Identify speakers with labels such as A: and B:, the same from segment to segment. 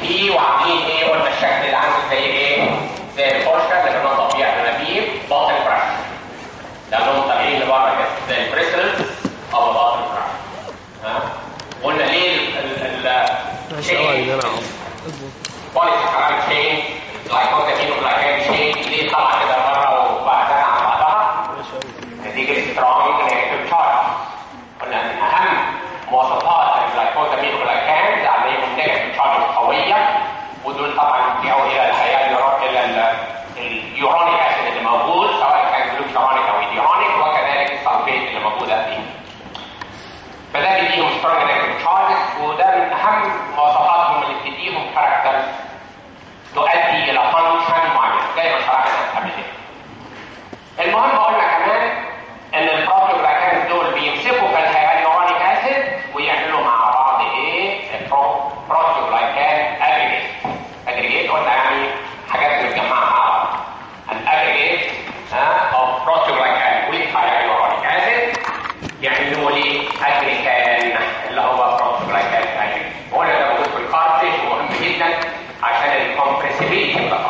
A: دي وعاملين ايه قلنا الشكل اللي عامل زي ايه؟ زي الفرشه اللي بننضف بيها الانابيب باطن برش لانهم طالعين لبره كده زي البريسلز او باطن برش ها قلنا ليه ال ال
B: ماشي يا
A: ال
B: جدع
A: بوليس كمان شين جلايكوزامين وجلايكان شين ليه طالعه كده بره وبعدها عن بعضها نتيجه سترونج نيجاتيف تشارج قلنا من اهم مواصفات الجلايكوزامين والجلايكان عليهم نيجاتيف تشارج قويه ودول طبعا بيدعوا الى الحياه اليورو- الى ال- اليورونيك اسيد اللي موجود سواء كان جلوكيورونيك او ايديورونيك وكذلك السلفيت اللي موجوده فيه فده بيديهم سترونج نيجاتيف تشارج وده من اهم مواصفاتهم اللي بتديهم كاركترز تؤدي الى فانكشن معين زي ما شرحنا قبل كده. المهم قلنا كمان ان البروتوجلايكانز دول بيمسكوا في الهيالورونيك اسيد ويعملوا مع بعض ايه؟ البروتوجلايكان اجريجيت. اجريجيت قلنا يعني حاجات متجمعه مع بعض. الاجريجيت اوف بروتوجلايكان والهيالورونيك اسيد يعملوا لي اجريكان اللي هو بروتوجلايكان اجريجيت. وقلنا ده موجود في الكارتج ومهم جدا عشان الكومبريسيبيليتي بتاعته.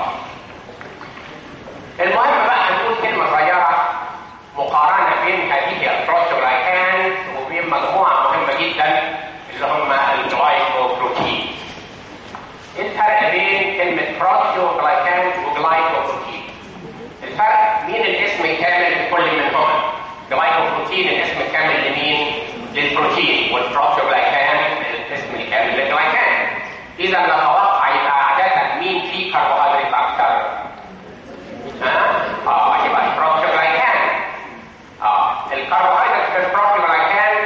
A: المهم بقى هنقول كلمة صغيرة مقارنة بين هذه البروتوجلايكانز وبين مجموعة مهمة جدا اللي هم الجلايكوبروتين. ايه الفرق بين كلمة بروتوجلايكان وجلايكوبروتين؟ الفرق مين الاسم الكامل لكل منهما؟ جلايكوبروتين الاسم الكامل لمين؟ للبروتين والبروتوجلايكان الاسم الكامل للجلايكان. إذا نتوقع يبقى عادة مين فيه كربوهيدرات أكثر؟ ها؟ اه يبقى البروتوجلايكان اه الكربوهيدرات في البروتوجلايكان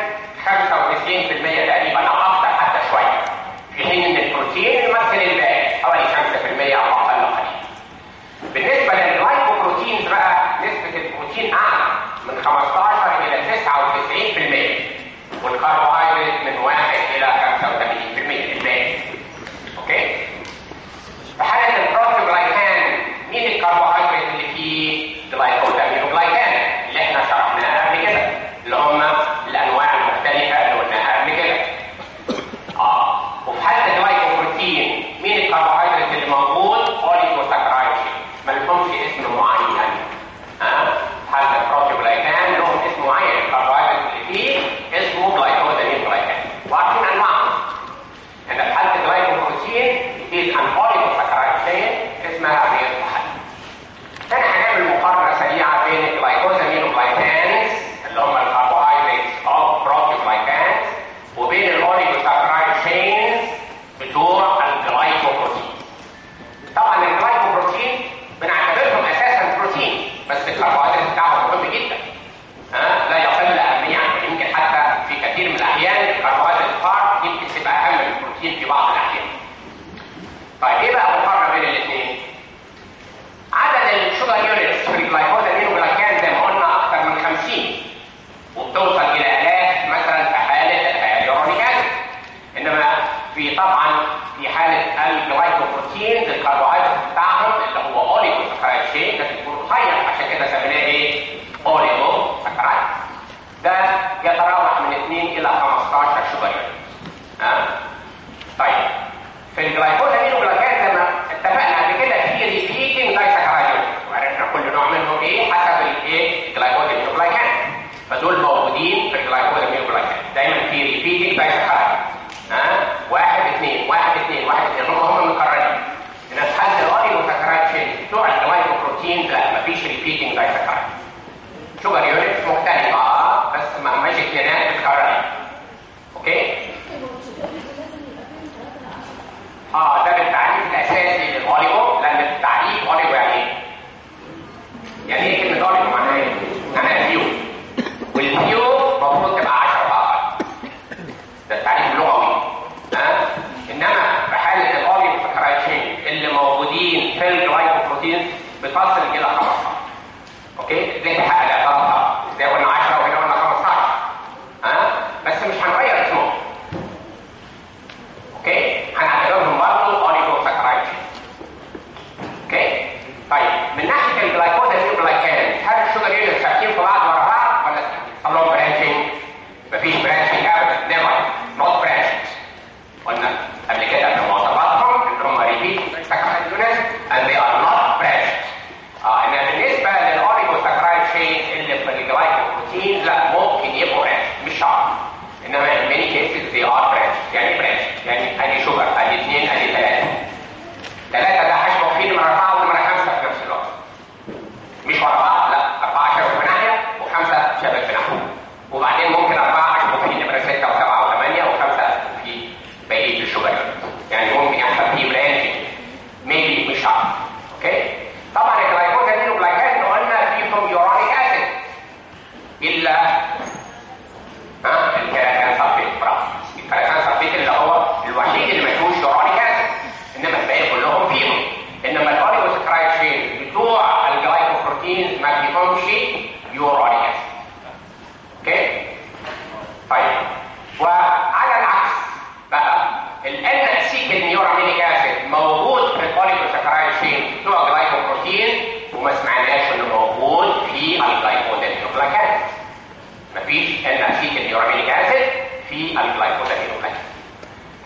A: 95% تقريبا او اكثر حتى شويه في حين ان البروتين يمثل الباقي حوالي 5% او اقل قليلا بالنسبه للجلايكوبروتينز بقى نسبه البروتين اعلى من 15 الى 99% والكربوهيدرات من 1 الى 85% الباقي اوكي في حالة البروتوجلايكان مين الكربوهيدرات اللي فيه جلايكوزامين وجلايكان اللي احنا شرحناها قبل كده اللي هم الانواع المختلفة اللي قلناها قبل كده اه وفي حالة الجلايكوبروتين مين الكربوهيدرات اللي موجود اوليكوساكرايد ما لهمش اسم معين ها في حالة البروتوجلايكان لهم اسم معين الكربوهيدرات اللي فيه اسمه جلايكوزامين وجلايكان وعارفين انواعهم ان في حاله الجلايكوبروتين is an oligosaccharide chain اسمها رياض محل. ثاني هنعمل مقارنه سريعه بين الجلايكوزامين وجلايكانز اللي هم الكربوهيدراتس او بروتوجلايكانز وبين الاوليغوساكرايد chains بتوع الجلايكوبروتين. طبعا الجلايكوبروتين بنعتبرهم اساسا بروتين بس الكربوهيدرات بتاعهم مهم جدا. ها لا يقل اهميه عنه يمكن حتى في كثير من الاحيان الكربوهيدرات الفار يمكن تبقى اهم من البروتين في بعض الاحيان. طيب ايه بقى المقارنه بين الاثنين؟ عدد الشوجر يونتس في الجلايكوزامين والجلايكان زي ما قلنا اكثر من 50 وبتوصل الى الاف مثلا في حاله الهيالورونيك اسيد انما في طبعا في حاله الجلايكوبروتين الكربوهيدرات بتاعهم اللي هو اوليغوساكرايد شين ده بيكون قصير عشان كده سميناه ايه؟ اوليغوساكرايد ده يتراوح من 2 الى 15 شوجر يونت ها؟ طيب في الجلايكوزامين والجلايكان زي ما اتفقنا قبل كده في ريبيتنج دايساكرايد وعرفنا كل نوع منهم ايه حسب الايه الجلايكوزامين والجلايكان فدول موجودين في الجلايكوزامين والجلايكان دايما في ريبيتنج دايساكرايد ها واحد اثنين واحد اثنين واحد اثنين هم هم مكررين ان في حاله الاوليغوساكرايد شين بتوع الجلايكوبروتين لا مفيش ريبيتنج دايساكرايد شوجر يونتس مختلفه اه بس ما ماشي كيانات متكرره اوكي اه ده بالتعريف الاساسي للاوليجو لان التعريف اوليجو يعني ايه؟ يعني ايه كلمه اوليجو معناها ايه؟ معناها فيو والفيو المفروض تبقى 10 فقط ده التعريف اللغوي ها انما في حاله الاوليجو سكرايتشين اللي موجودين في الجلايكوبروتين بتصل الى 15 اوكي ازاي تحقق الاعتراض ازاي قلنا 10 وهنا قلنا 15 ها بس مش هنغير اسمهم اوكي هنعتبرهم برضه اوليغوساكرايد اوكي طيب من ناحيه الجلايكوزامين والجلايكان هل الشوجر يونت ثابتين في بعض ورا بعض ولا حصل لهم برانشنج؟ مفيش برانشنج ابدا نيفر نوت برانشنج قلنا قبل كده في مواصفاتهم ان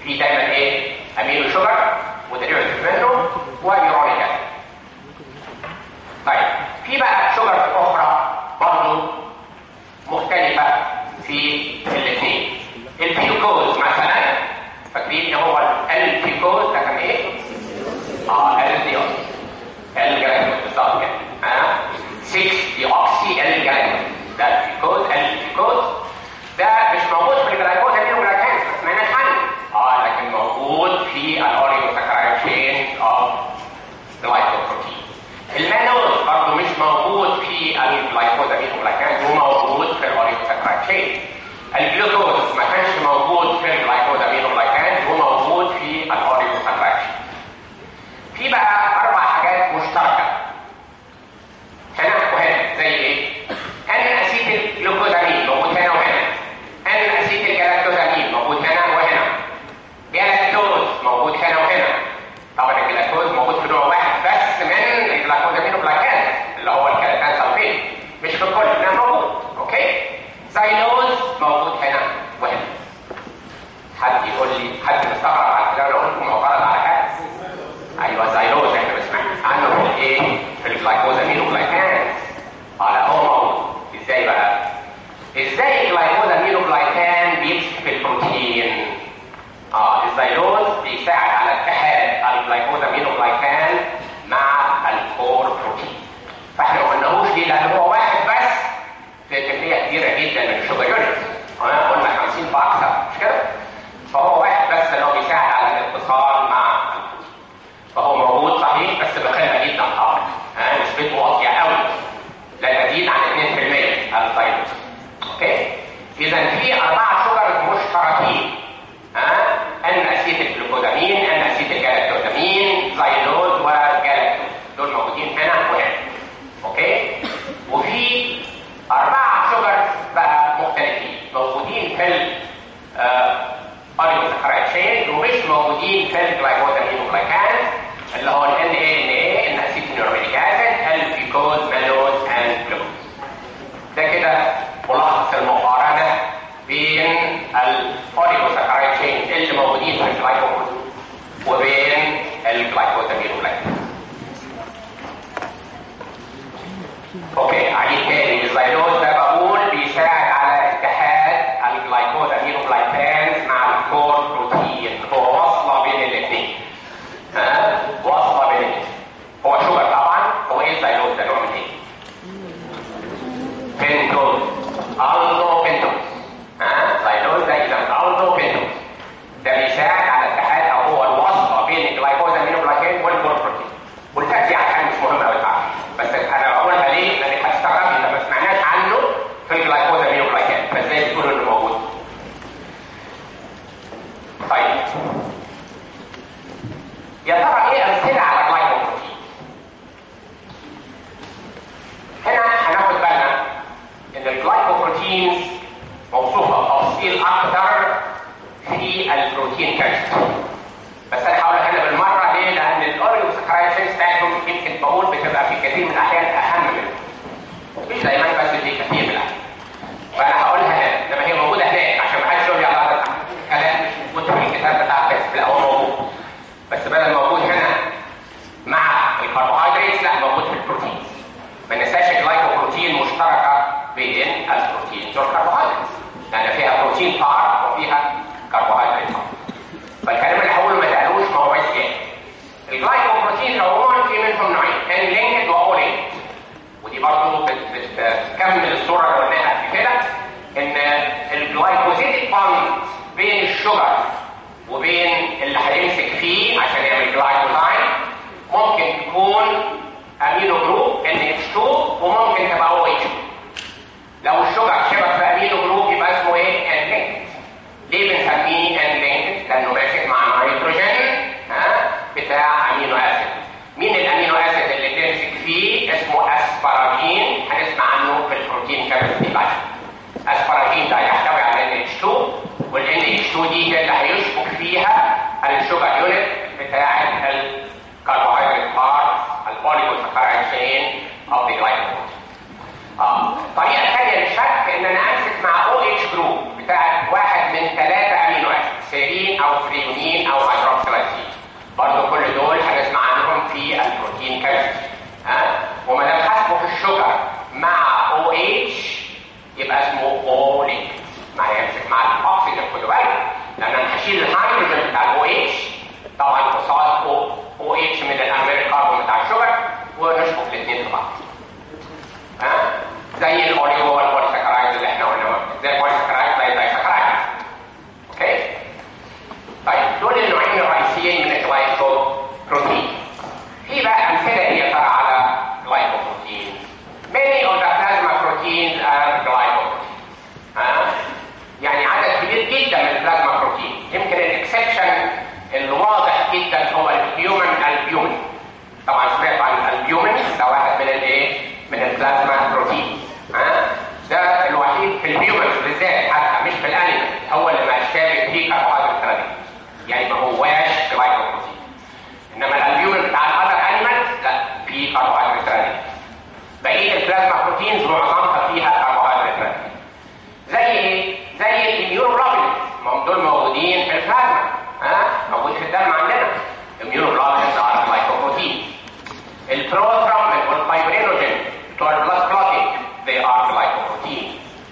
A: في دايما ايه امينو شوجر وديريفيتيف منه ويورونيك اسيد طيب في بقى شوجر اخرى برضه مختلفه في الاثنين الفيوكوز مثلا فاكرين هو الفيوكوز ده كان ايه؟ اه الديوز الجلايكوز بالظبط كده ها 6 دي اوكسي الجلايكوز ده الفيوكوز الفيوكوز ده مش موجود في الجلايكوز الجلايكوز ما سمعناش عنه اه لكن موجود في الاوريو ساكرايد تشين اوف glycoprotein المانوز برضه مش موجود في الجلايكوزامين هو موجود في الاوريو ساكرايد تشين الجلوكوز ما كانش موجود في الجلايكوزامين هو موجود في الاوريو ساكرايد تشين في بقى اربع حاجات مشتركه هنا وهنا زي ايه؟ ان اسيد الجلوكوزامين موجود هنا وهنا ان اسيد الجلاكتوزامين موجود هنا وهنا جلاكتوز موجود هنا وهنا طبعا الجلاكتوز موجود في نوع واحد بس من الجلاكوزامين وجلاكان اللي هو الكالتان سلفيت مش في الكل انها موجود اوكي زايلوز موجود هنا وهنا حد يقول لي حد مستغرب على كده اقول لكم معترض على حاجه ايوه زايلوز احنا بنسمع عنه في الايه في الجلايكوزامين وجلايكان اه لا هو موجود ازاي بقى ازاي الجلايكوزامين وجلايكان بيمشي في البروتين اه الزيلوز بيساعد على اتحاد الجلايكوزامين وجلايكان مع الكور بروتين فاحنا ما قلناهوش ليه لان هو واحد بس في كميه كبيره جدا من الشوجر يونت قلنا 50 فاكثر مش كده فهو واحد بس اللي هو بيساعد على الاتصال مع البروتين فهو موجود صحيح بس بقله جدا طبعا ها نسبته واطيه قوي لا تزيد عن 2% الزيلوز اوكي اذا في اربعه شجر مشتركين ها ان اسيت الجلوكوزامين ان اسيت الجلاكتوزامين زيلوز وجلاكتوز دول موجودين هنا وهنا اوكي وفي اربعه شجر بقى مختلفين موجودين في ال اوليغوساكرايد تشين ومش موجودين في الجلايكوزامين وجلايكان اللي هو ال ان اي ان اي ان اسيت نيورونيك اسيد الفيكوز مالوز اند جلوكوز ده كده ملخص المقارنه بين الاوليغوساكرايد تشين اللي موجودين في الجلايكوز وبين الجلايكوزامين وجلايكان اوكي عيد تاني الزيلوز ده بقول بيساعد على اتحاد الجلايكوزامين وجلايكانز مع الكور بروتين هو وصله بين الاثنين ها وصله بين الاثنين هو شوجر طبعا هو ايه الزيلوز ده نوع من ايه؟ بنتوز الدو بنتوز ها زيلوز ده اذا الدو بنتوز ده بيساعد على اتحاد او هو الوصله بين الجلايكوزامين وجلايكان والكور بروتين والتأتي على حاجه مش مهمه قوي تعرف بس انا بقولها ليه؟ لانك هتستغربي لما ما سمعناش عنه في الجلايكوزامين وجلايكان فازاي تقول انه موجود؟ طيب يا ترى ايه امثله على جلايكوبروتين؟ هنا هناخد بالنا ان الجلايكوبروتينز موصوفه تفصيل اكثر في البروتين كاستر بس انا هقولها هنا بالمره ليه؟ لان الاوريو سكرايتشنز بتاعتهم يمكن بقول بتبقى في كثير من الاحيان اهم منه. مش دايما بس في كثير من الاحيان. فانا هقولها هنا انما هي موجوده هناك عشان ما حدش يقول لي الله ده كلام مش موجود في الكتاب بتاع بس لا هو موجود. بس بدل موجود هنا مع الكربوهيدرات لا موجود في البروتين. ما ننساش الجلايكوبروتين مشتركه بين البروتين والكربوهيدرات. لان فيها بروتين بار وفيها كربوهيدرات بار. فالكلام اللي هقوله ما تقالوش ما هوش جاي. الجلايكوبروتين عموما في منهم نوعين ان لينكد واو لينكد ودي برضه بتكمل الصوره اللي قلناها قبل كده ان الجلايكوزيتيك باند بين الشجر وبين اللي هيمسك فيه عشان يعمل جلايكوزاين ممكن تكون امينو جروب ان اتش 2 وممكن تبقى او اتش لو الشجر شبك في امينو جروب يبقى اسمه ايه؟ ان لينكد ليه بنسميه ان لينكد؟ لانه ماسك مع نيتروجين ها بتاع امينو اسيد. مين الامينو اسيد اللي تمسك فيه؟ اسمه اسباراجين هنسمع عنه في البروتين كابسيتي بعد. اسباراجين ده يحتوي على ان اتش 2 والان اتش 2 دي هي اللي هيشبك فيها الشوجر يونت بتاع الكربوهيدرات بارت البوليكوساكرايد تشين اوف ذا جلايكوبروتين. اه الطريقه الثانيه للشك ان انا امسك مع او اتش جروب بتاعت واحد من ثلاثه امينو اسيد سيرين ارجينين او فريونين او هيدروكسيلايسين برضه كل دول هنسمع عنهم في البروتين كابسول ها وما دام حاسبه في الشجر مع او اتش يبقى اسمه او لينك مع يمسك مع الاكسجين خدوا بالك لان انا هشيل الهيدروجين بتاع الاو اتش طبعا قصاد او او اتش من الامريكا كاربون بتاع الشجر ونشبك الاثنين في بعض ها زي الاوليو والبوليساكرايد اللي احنا قلنا زي البوليساكرايد زي الدايساكرايد اوكي طيب دول النوعين الرئيسيين من الجلايكو بروتين في بقى امثله هي ترى على glycoprotein many of the plasma proteins are glycoprotein ها يعني عدد كبير جدا من البلازما بروتين يمكن الاكسبشن الواضح جدا هو الهيومن البيومن طبعا سمعت عن البيومن ده واحد من الايه من البلازما بروتين ها ده الوحيد في الهيومن بالذات حتى مش في الانيمال هو اللي ما شابك فيه كربوهيدرات ثلاثه يعني ما هواش جلايكوبروتين انما الالبيومن بتاع الاذر انيمال لا فيه كربوهيدرات ثلاثه بقيه البلازما بروتينز معظمها فيها كربوهيدرات ثلاثه زي ايه؟ زي الاميونوجلوبولين ما هم دول موجودين في البلازما ها موجود في الدم عندنا الاميونوجلوبولين على الجلايكوبروتين البروثرومبين والفايبرينوجين بتوع البلاد كلوتينج they are glycoprotein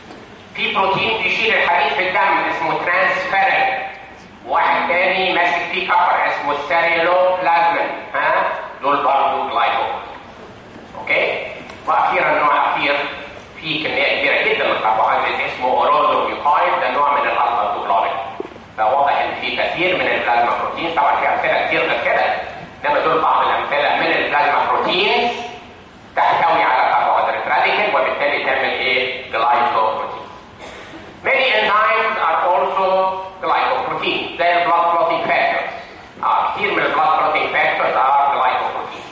A: في بروتين بيشيل الحديد في الدم اسمه ترانسفيرين واحد تاني ماسك فيه كفر اسمه السيريلوبلازمين ها دول برضه جلايكوبروتين اوكي واخيرا نوع اخير في كميه كبيره جدا من الكربوهيدرات اسمه اورودوميوكايد ده نوع من الالفا جلوبين فواضح ان في كثير من البلازما بروتين طبعا في امثله كتير غير كده انما دول بعض الامثله من البلازما بروتينز تحتوي على كربوهيدرات راديكال وبالتالي تعمل ايه؟ جلايكوبروتين. Many enzymes are also glycoprotein زي البلاد clotting factors. آه كتير من البلاد clotting factors are glycoprotein.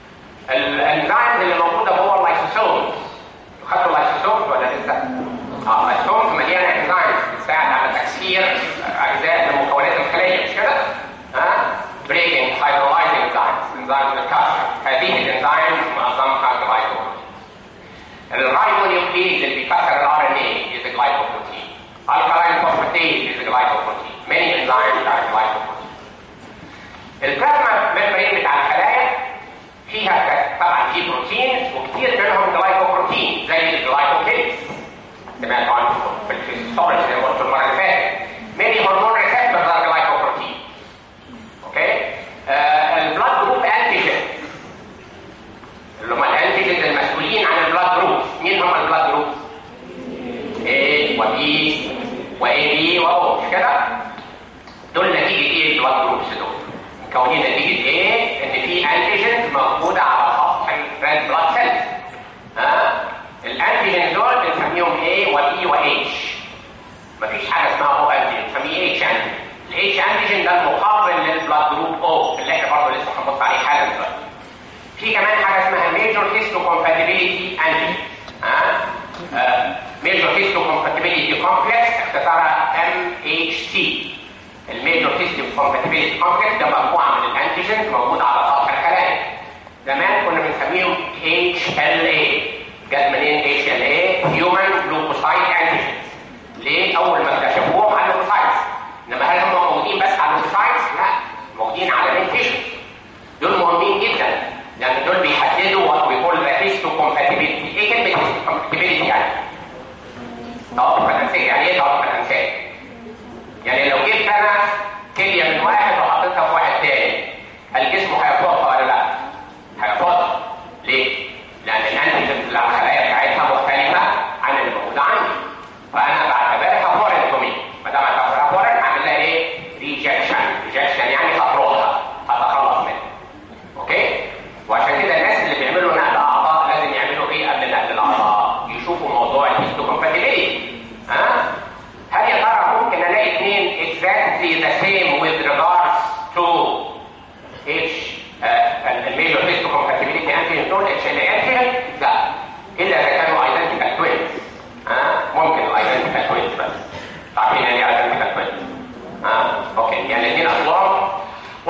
A: الانزيمز اللي موجوده جوه اللايسوسومز خدتوا اللايسوسومز ولا لسه؟ اه اللايسوسومز مليانه انزيمز بتساعد على تكسير اجزاء من مكونات الخليه مش كده؟ ها؟ بريكنج hydrolyzing enzymes انزيمز الكسر هذه الانزيمز معظمها جلايكوبروتين الرايبونيوكليز اللي بيكسر الار ان اي is a glycoprotein alkaline phosphatase is a glycoprotein many enzymes are glycoprotein البلازما ممبرين بتاع الخلايا فيها طبعا في بروتين وكثير منهم جلايكوبروتين زي الجلايكوكينز سمعتوا عنه في الهيستوريز زي ما قلت المره اللي فاتت many هرمون ريسبتورز are glycoprotein اوكي آه البلاد جروب انتيجين اللي هم الانتيجينز المسؤولين عن البلاد جروب مين هم البلاد جروب؟ A وبي واي بي واو مش كده؟ دول نتيجه ايه البلاد جروبس دول؟ مكونين نتيجه ايه؟ ان في انتيجينز موجوده على سطح الريد بلاد سيلز ها؟ الانتيجينز دول بنسميهم A وبي واتش مفيش حاجه اسمها او انتيجين بنسميه اتش انتيجين الاتش انتيجين ده المقابل للبلاد جروب او اللي احنا برضه لسه هنبص عليه حالا دلوقتي في كمان حاجه اسمها ميجور هيستو كومباتيبيليتي انتيجين ها ميجور هيستو كومباتيبيليتي كومبلكس اختصارها ام اتش سي الميجور هيستو كومباتيبيليتي كومبلكس ده مجموعه من الانتيجينز موجوده على سطح الخلايا زمان كنا بنسميهم اتش ال اي جت منين اتش ال اي هيومن جلوكوسايد انتيجينز ليه اول ما اكتشفوهم على اللوكوسايتس انما هل هم موجودين بس على اللوكوسايتس لا موجودين على الانتيجينز دول مهمين جدا لان دول بيحددوا what we call the histocompatibility ايه كلمه histocompatibility يعني؟ توافق الانسان يعني ايه توافق الانسان؟ يعني لو جبت انا كليه من واحد وحطيتها في واحد تاني هل جسمه هيفوتها ولا لا؟ هيفوتها ليه؟ لان الانتيجنز اللي على الخلايا بتاعتها مختلفه عن اللي موجوده عندي فانا بعتبرها فورن تو مي ما دام اعتبرها فورن هعمل لها ايه؟ ريجكشن ريجكشن يعني هطردها هتخلص منها اوكي؟ وعشان كده الناس اللي بيعملوا نقل اعضاء لازم يعملوا ايه قبل نقل الاعضاء؟ يشوفوا موضوع الهيستوكومباتيبيليتي ها؟ هل يا ترى ممكن الاقي اثنين exactly the same with regards to H الميجور هيستوكومباتيبيليتي انتيجين دول اتش ال انتيجين؟ لا الا اذا كانوا ايدنتيكال توينز ها؟ ممكن الايدنتيكال توينز بس عارفين يعني ايه ايدنتيكال توينز؟ ها؟ اوكي يعني الاثنين اصلهم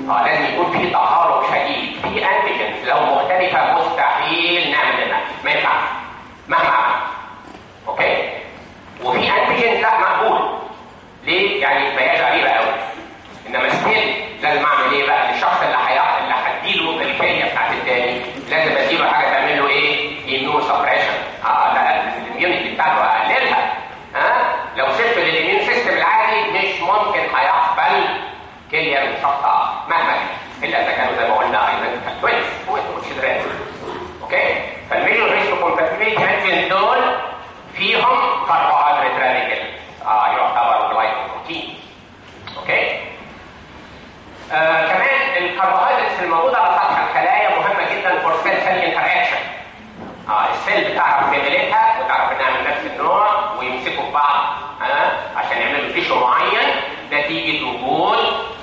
A: اه لازم يكون في تقارب شديد في انتيجنز لو مختلفه مستحيل نعمل لنا ما ينفعش مهما عمل اوكي وفي انتيجنز لا مقبول ليه يعني ما هياش غريبه قوي انما ستيل لازم اعمل ايه بقى للشخص اللي حي... اللي هديله الكيميا بتاعت التاني لازم اديله حاجه تعمل له ايه؟ اميون سبريشن اه لا الاميونيتي بتاعته اقللها ها آه؟ لو سبته للاميون سيستم العادي مش ممكن هيقبل كليه من شخص اخر مهما الا اذا كانوا زي ما قلنا ايضا كويس وتشدرات اوكي فالميجور ريسك كومباتيبيليتي انجن دول فيهم كربوهيدرات راديكال اه يعتبر جلايكوبروتين اوكي آه كمان الكربوهيدرات الموجوده على سطح الخلايا مهمه جدا فور سيل سيل انتراكشن اه السيل بتعرف جمالتها وتعرف انها من نفس النوع ويمسكوا في بعض آه عشان يعملوا تيشو معين نتيجه وجود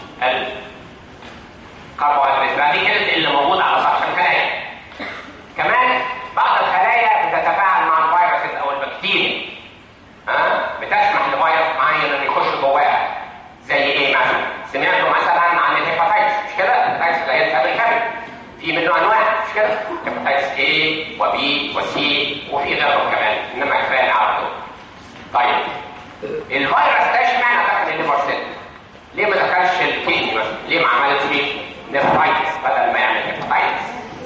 A: الكربوهيدرات راديكالز اللي موجوده على سطح الخلايا كمان بعض الخلايا بتتفاعل مع الفيروس او البكتيريا ها بتسمح لفيروس معين انه يخش جواها زي ايه مثلا؟ سمعتوا مثلا عن الهيباتايتس مش كده؟ الهيباتايتس اللي هي التهاب الكبد في منه انواع مش كده؟ هيباتايتس A وبي وسي وفي غيرهم كمان انما كفايه نعرفه. طيب الفيروس ده اشمعنى دخل الليفر سيل؟ ليه ما دخلش الكدني مثلا؟ ليه ما عملش فيه نيفرايتس بدل ما يعمل هيباتايتس؟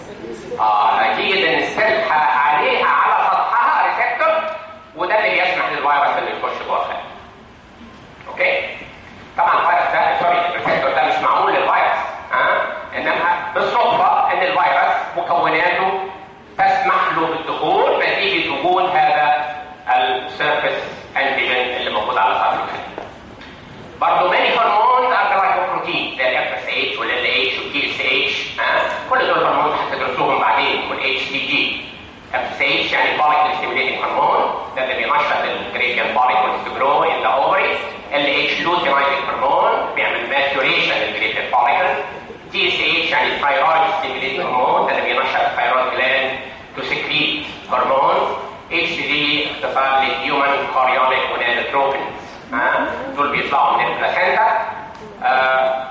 A: اه نتيجه ان السيل عليها على سطحها ريسبتور وده اللي بيسمح للفيروس اللي يخش جوه الخلايا. اوكي؟ طبعا الفيروس ده سوري الريسبتور ده مش معمول للفيروس ها أه؟ انما بالصدفه ان الفيروس مكوناته تسمح له بالدخول نتيجه وجود هذا السيرفيس انتيجين اللي موجود على سطح الخليه. برضه ماني هرمون جلايكوبروتين زي الاف اس اتش والال اتش والتي اس اتش ها كل دول هرمونات هتدرسوهم بعدين والاتش تي جي اف اس اتش يعني follicle stimulating هرمون ده اللي بينشط الجريديان follicles to grow in the ovaries ال اتش luteinizing هرمون بيعمل maturation للجريديان follicles تي اس اتش يعني thyroid stimulating هرمون ده اللي بينشط الثايرويد جلاند to secrete هرمون اتش دي اختصار للهيومن كوريونيك ونادوتروبينز ها دول بيطلعوا من البلاسينتا آه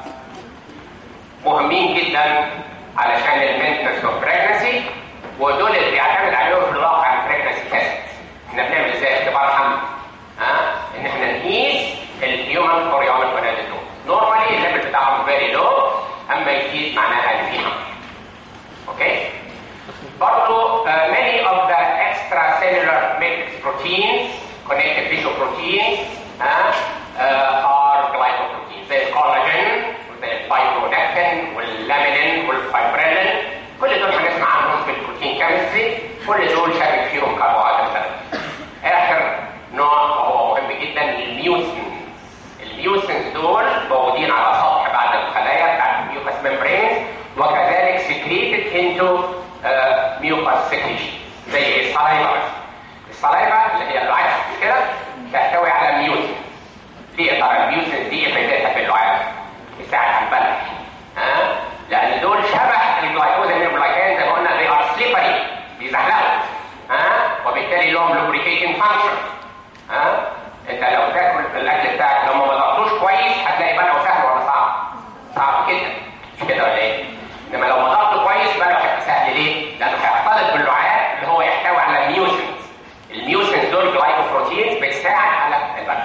A: مهمين جدا علشان المينتنس اوف بريجنسي ودول اللي بيعتمد عليهم في الواقع البريجنسي تيست احنا بنعمل ازاي اختبار حمل ها ان احنا نقيس الهيومن كوريونيك ونادوتروبين نورمالي الليفل بتاعهم فيري لو اما يزيد معناها ان في حمل اوكي برضه uh, many of the extracellular matrix proteins connective tissue proteins uh, uh, are glycoproteins زي الكولاجين وزي الفايبرونكتين واللامينين والفايبريلين كل دول هنسمع عنهم في البروتين كيمستري كل دول شابك فيهم كربوهيدرات اخر نوع وهو مهم جدا الميوسنز الميوسنز دول موجودين على سطح بعض الخلايا بتاعت الميوكس ميمبرين وكذلك secreted into ميوكس سكريشن زي السلايفا السلايفا اللي هي اللعاب مش كده تحتوي على ميوسن ليه يا ترى الميوسن دي فايدتها في اللعاب يساعد على البلع ها لان دول شبه الجلايكوز الجلايكان زي ما قلنا they are slippery بيزحلقوا ها وبالتالي لهم lubricating function ها انت لو تاكل الاكل بتاعك لو ما ضغطوش كويس هتلاقي بلعه سهل ولا صعب؟ صعب جدا مش كده ولا ايه؟ انما لو ضغطته كويس بلعه هيبقى سهل ليه؟ لانه هيختلط باللعاب اللي هو يحتوي على الميوسنز الميوسنز دول جلايكوبروتينز بتساعد على البلع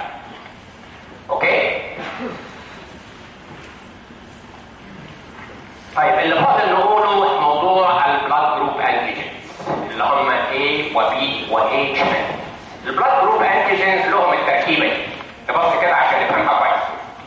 A: اوكي؟ طيب اللي فاضل نقوله موضوع البلاد جروب انتيجنز اللي هم A و B و H البلاد جروب انتيجنز لهم التركيبه دي نبص كده عشان نفهمها كويس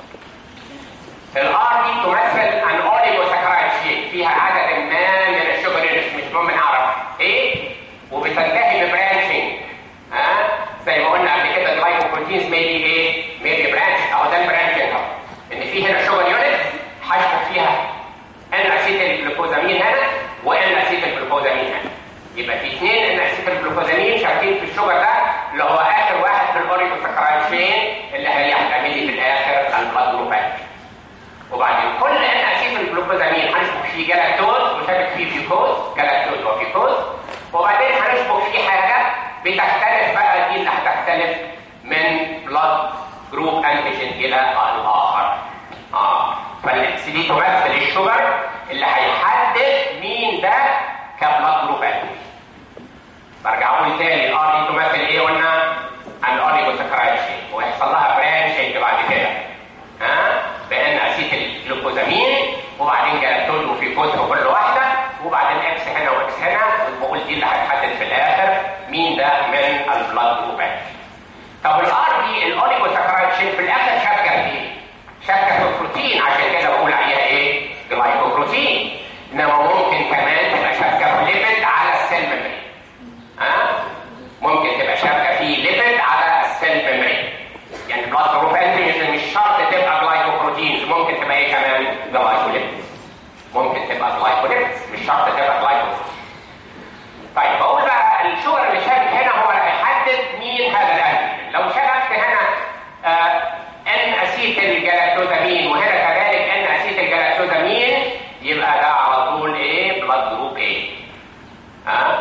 A: الار دي تمثل ان اوليجوساكرايد شيء فيها عدد ما من الشجر مش مهم نعرف ايه وبتنتهي ببرانشنج ها زي ما قلنا قبل كده الجلايكوبروتينز ميبي ايه ميبي برانش اهو ده البرانشنج اهو ان في هنا شجر يونت هشبك فيها ان اسيتيل جلوكوزامين هنا وان اسيتيل جلوكوزامين هنا يبقى في اثنين ان اسيتيل جلوكوزامين شاركين في الشجر ده اللي هو اخر واحد في الاوريجوساكرايد شين اللي هيحتمل لي في الاخر البلاد جروبات وبعدين كل ان اسيتيل جلوكوزامين هنشبك فيه جلاكتوز وشابك فيه فيوكوز جلاكتوز وفيوكوز وبعدين هنشبك فيه حاجه بتختلف بقى دي اللي هتختلف من بلاد جروب انتيجين الى الاخر اه فالاكس دي تمثل الشجر اللي هيحدد مين ده كبلاد جروب انتي برجع اقول تاني الار دي تمثل ايه قلنا عن الاوليجوساكرايد شيء ويحصل لها برانشنج بعد كده ها بان اسيت الجلوكوزامين وبعدين جلاكتوز وفي كوز وكل واحده وبعدين اكس هنا واكس هنا وبقول دي اللي هتحدد في الاخر مين ده من البلاد جروب طب الار دي الاوليجوساكرايد شيء في الاخر شبكه في ايه؟ شبكه في البروتين عشان كده بقول عليها ايه؟ جلايكوبروتين انما ممكن كمان تبقى شبكه في ليبيد على السيل ميمبرين ها؟ ممكن تبقى شبكه في ليبيد على السيل ميمبرين يعني بلاد جروب انتي مش شرط تبقى جلايكوبروتينز ممكن تبقى ايه كمان؟ جلايكوليبيد ممكن تبقى جلايكوليبيد مش شرط تبقى جلايكوبروتين طيب بقول بقى الشجر اللي شابك هنا هو اللي هيحدد مين هذا الانتيجين لو شبكت هنا آه ان اسيت الجلاكتوزامين وهنا كذلك ان اسيت الجلاكتوزامين يبقى ده على طول ايه بلاد جروب ايه ها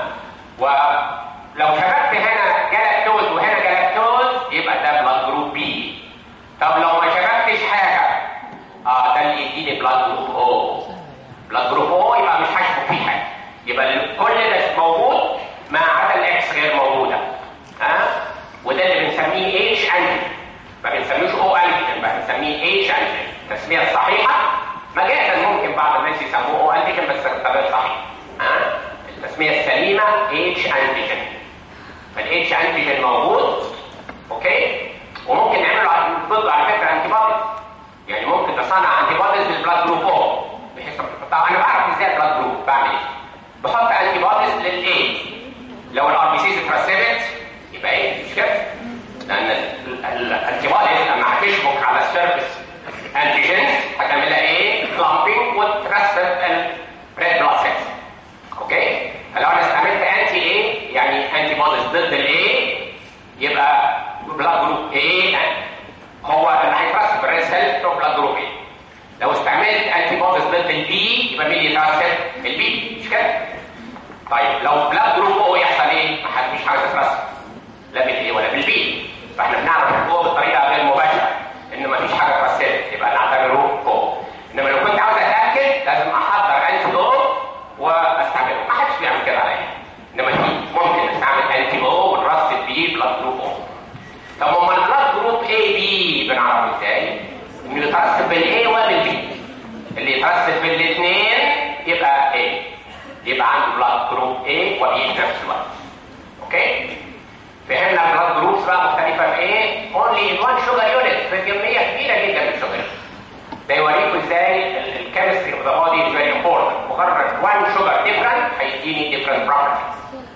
A: ولو شبكت هنا جلاكتوز وهنا جلاكتوز يبقى ده بلاد جروب بي طب لو ما شبكتش حاجه اه ده اللي يديني بلاد جروب او بلاد جروب او يبقى مش هشبك فيه حاجه يبقى كل ده موجود ما عدا الاكس غير موجوده ها وده اللي بنسميه اتش انتي ما بنسميهوش او انتيجين بقى بنسميه اتش انتيجين التسميه الصحيحه مجازا ممكن بعض الناس يسموه او انتيجين بس غير صحيح ها التسميه السليمه اتش انتيجين فالاتش انتيجين موجود اوكي وممكن نعمل ضد على فكره انتي بوديز يعني ممكن تصنع انتي بوديز بالبلاد جروب او بحيث طبعا انا بعرف ازاي البلاد جروب بعمل ايه بحط انتي بوديز للاي لو الار بي سيز اترسبت يبقى ايه مش كده لان الانتي بوديز لما هتشبك على السيرفيس انتيجينز هتعملها ايه كلامبينج وترسب الريد بلاد سيلز اوكي فلو انا استعملت انتي ايه يعني انتي بوديز ضد الايه يبقى بلاد جروب ايه هو اللي هيترسب الريد سيل بتوع بلاد جروب ايه لو استعملت انتي بوديز ضد البي يبقى مين يترسب البي مش كده طيب لو بلاد جروب او يحصل ايه ما حد مش عايز يترسب لا بالايه ولا بالبي فاحنا بنعرف الجو بطريقه غير مباشره ان ما فيش حاجه اترسبت يبقى نعتبره فوق انما لو كنت عاوز اتاكد لازم احضر انتي دو واستعمله ما حدش بيعمل كده عليا انما في ممكن نستعمل انتي او ونرسب بيه بلاد جروب او طب امال البلاد جروب اي بي بنعرفه ازاي؟ انه يترسب بالاي وبالبي اللي يترسب بالاثنين يبقى ايه يبقى عنده بلاد جروب A وبي في نفس الوقت اوكي فهمنا البلاد جروبس بقى مختلفه في ايه اونلي ان وان شوجر يونت في كميه كبيره جدا من الشوجر ده يوريكم ازاي الكيمستري اوف ذا بودي از فيري امبورتنت مجرد وان شوجر ديفرنت هيديني ديفرنت بروبرتيز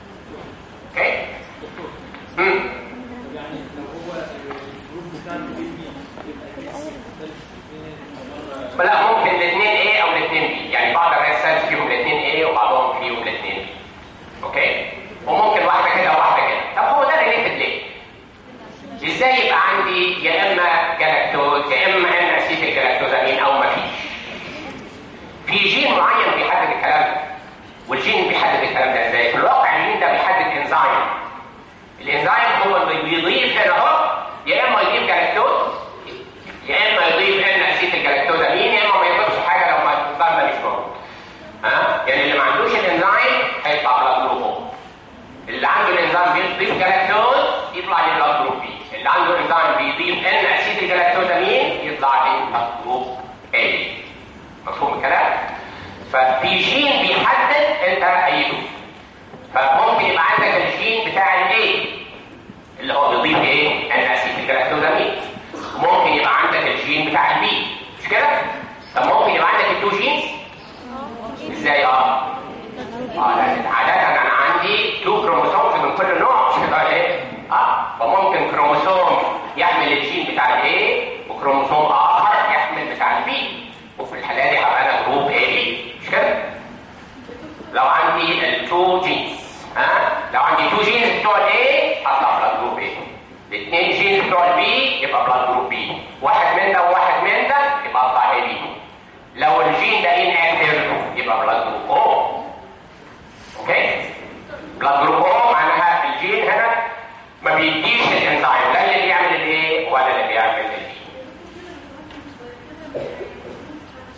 A: اوكي امم
B: يعني لو هو الجروب بتاع البي يبقى الاسم مختلف مرة
A: لا ممكن الاثنين A او الاثنين B يعني بعض الريد سيلز فيهم الاثنين A وبعضهم فيهم الاثنين B اوكي وممكن واحده كده وواحده كده طب هو ده ريليتد ليه؟ ازاي يبقى عندي يا اما جلاكتوز يا اما ان اسيت الجلاكتوزامين او ما فيش في جين معين بيحدد الكلام ده والجين بيحدد الكلام ده ازاي؟ في الواقع الجين ده بيحدد انزيم الانزيم هو اللي بيضيف هنا اهو يا اما يضيف جلاكتوز يا اما يضيف ان اسيت الجلاكتوزامين يا اما ما يضيفش حاجه لو ما الانزيم ده مش موجود ها يعني اللي ما عندوش الانزيم هيطلع بلاد جروب O. اللي عنده الانزيم بيضيف جلاكتوز يطلع لي بلاد جروب بي اللي عنده الانزيم بيضيف ان اسيت الجلاكتوزامين يطلع لي بلاد جروب A مفهوم الكلام ففي جين بيحدد انت ايده فممكن يبقى عندك الجين بتاع الايه اللي هو بيضيف ايه ان اسيت الجلاكتوزامين ممكن يبقى عندك الجين بتاع البي مش كده طب ممكن يبقى عندك التو جينز ازاي اه اه لان عاده انا عندي تو كروموسومز من كل نوع مش كده ايه اه فممكن كروموسوم يحمل الجين بتاع الايه وكروموسوم اخر يحمل بتاع البي وفي الحاله دي هبقى انا جروب اي بي مش كده لو عندي التو جينز ها لو عندي تو جينز بتوع الاي هطلع بلاد جروب ايه الاثنين جينز بتوع البي يبقى بلاد جروب بي واحد من ده وواحد من ده يبقى اطلع اي بي لو الجين ده ان اكتف يبقى بلاد جروب او اوكي بلاد جروب او معناها الجين هنا ما بيديش الانزيم لا اللي بيعمل الايه ولا اللي بيعمل البي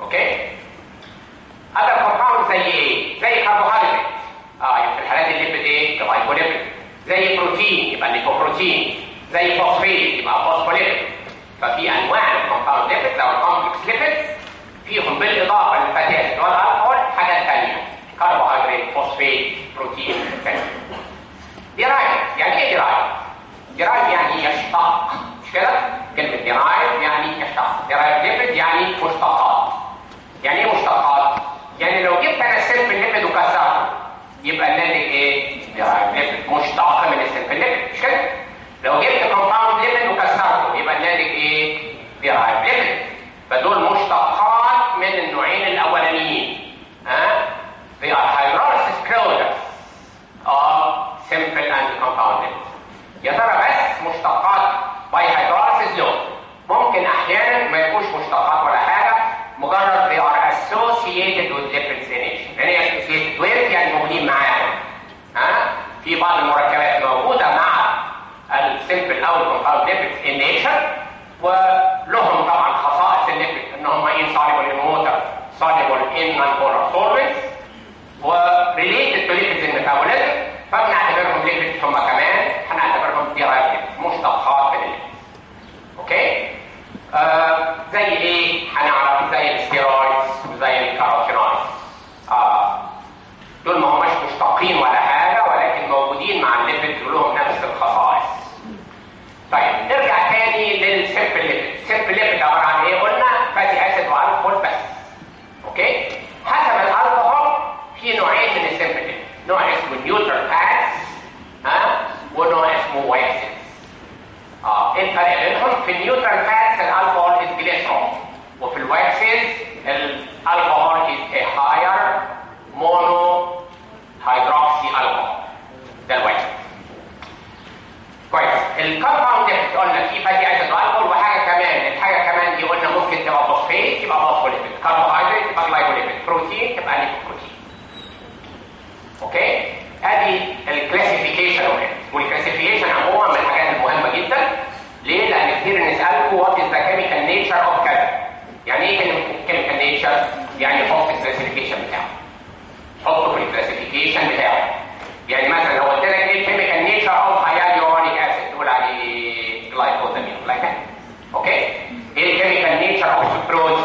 A: اوكي هذا الكومباوند زي ايه زي كربوهيدرات اه يبقى في الحالات الليبيد ايه جلايكوليبيد زي بروتين يبقى ليبوبروتين زي فوسفيت يبقى فوسفوليبيد ففي انواع من الكومباوند ليبيدز او الكومبلكس ليبيدز فيهم بالاضافه للفاتي اسيد والالكحول حاجات ثانيه كربوهيدرات فوسفيت بروتين etc. ديرايف يعني ايه ديرايف؟ ديرايف يعني يشتق مش كده؟ كلمة ديرايف يعني يشتق ديرايف ليبيد يعني مشتقات يعني ايه مشتقات؟ يعني لو جبت انا السلف الليبيد وكسرته يبقى الناتج ايه؟ ديرايف ليبيد مشتق من السلف الليبيد مش كده؟ لو جبت كومباوند ليبيد وكسرته يبقى الناتج ايه؟ ديرايف ليبيد فدول مشتقات من النوعين الاولانيين ها؟ They are hydrolysis closures of simple and compound lipids. يا ترى بس مشتقات باي hydrolysis لا ممكن احيانا ما يكونش مشتقات ولا حاجه مجرد they are associated with lipids in nature. يعني ايه associated with يعني موجودين معاهم. ها؟ في بعض المركبات موجوده مع السمبل او الكومباوند lipids in nature ولهم طبعا خصائص الليبيد ان هم insoluble in water, soluble in non-polar solvents وريليتد تو ليبيدز الميتابوليزم فبنعتبرهم ليبيدز هم كمان هنعتبرهم ديرايفد مشتقات من الليبيد اوكي آه زي ايه هنعرف زي الستيرويدز وزي الكاروتينويدز آه دول ما هماش مشتقين ولا حاجه ولكن موجودين مع الليبيد ولهم نفس الخصائص طيب نرجع تاني للسيمبل ليبيد السيمبل ليبيد عباره عن ايه قلنا فاتي اسيد والكحول بس اوكي حسب الالكحول في نوعين من السيمبل نوع اسمه نيوترال فاتس ها ونوع اسمه واكسز اه ايه الفرق بينهم في النيوترال فاتس الالكحول از جليسرول وفي الواكسز الالكحول از a higher mono hydroxy alcohol ده الواكسز كويس الكومباوند قلنا فيه فاتي اسيد والكحول وحاجه كمان الحاجه كمان دي قلنا ممكن تبقى فوسفيت تبقى فوسفوليبيد كربوهيدرات تبقى جلايكوليبيد بروتين تبقى ليبوبروتين اوكي ادي الكلاسيفيكيشن والكلاسيفيكيشن عموما من الحاجات المهمه جدا ليه؟ لان كتير نسالكم وات از ذا كيميكال نيتشر اوف كذا يعني ايه كيميكال نيتشر؟ يعني حط الكلاسيفيكيشن بتاعه حطه في الكلاسيفيكيشن بتاعه يعني مثلا لو قلت لك ايه الكيميكال نيتشر اوف هياليورونيك اسيد تقول عليه جلايكوزامين لايك اوكي ايه الكيميكال نيتشر اوف سكروز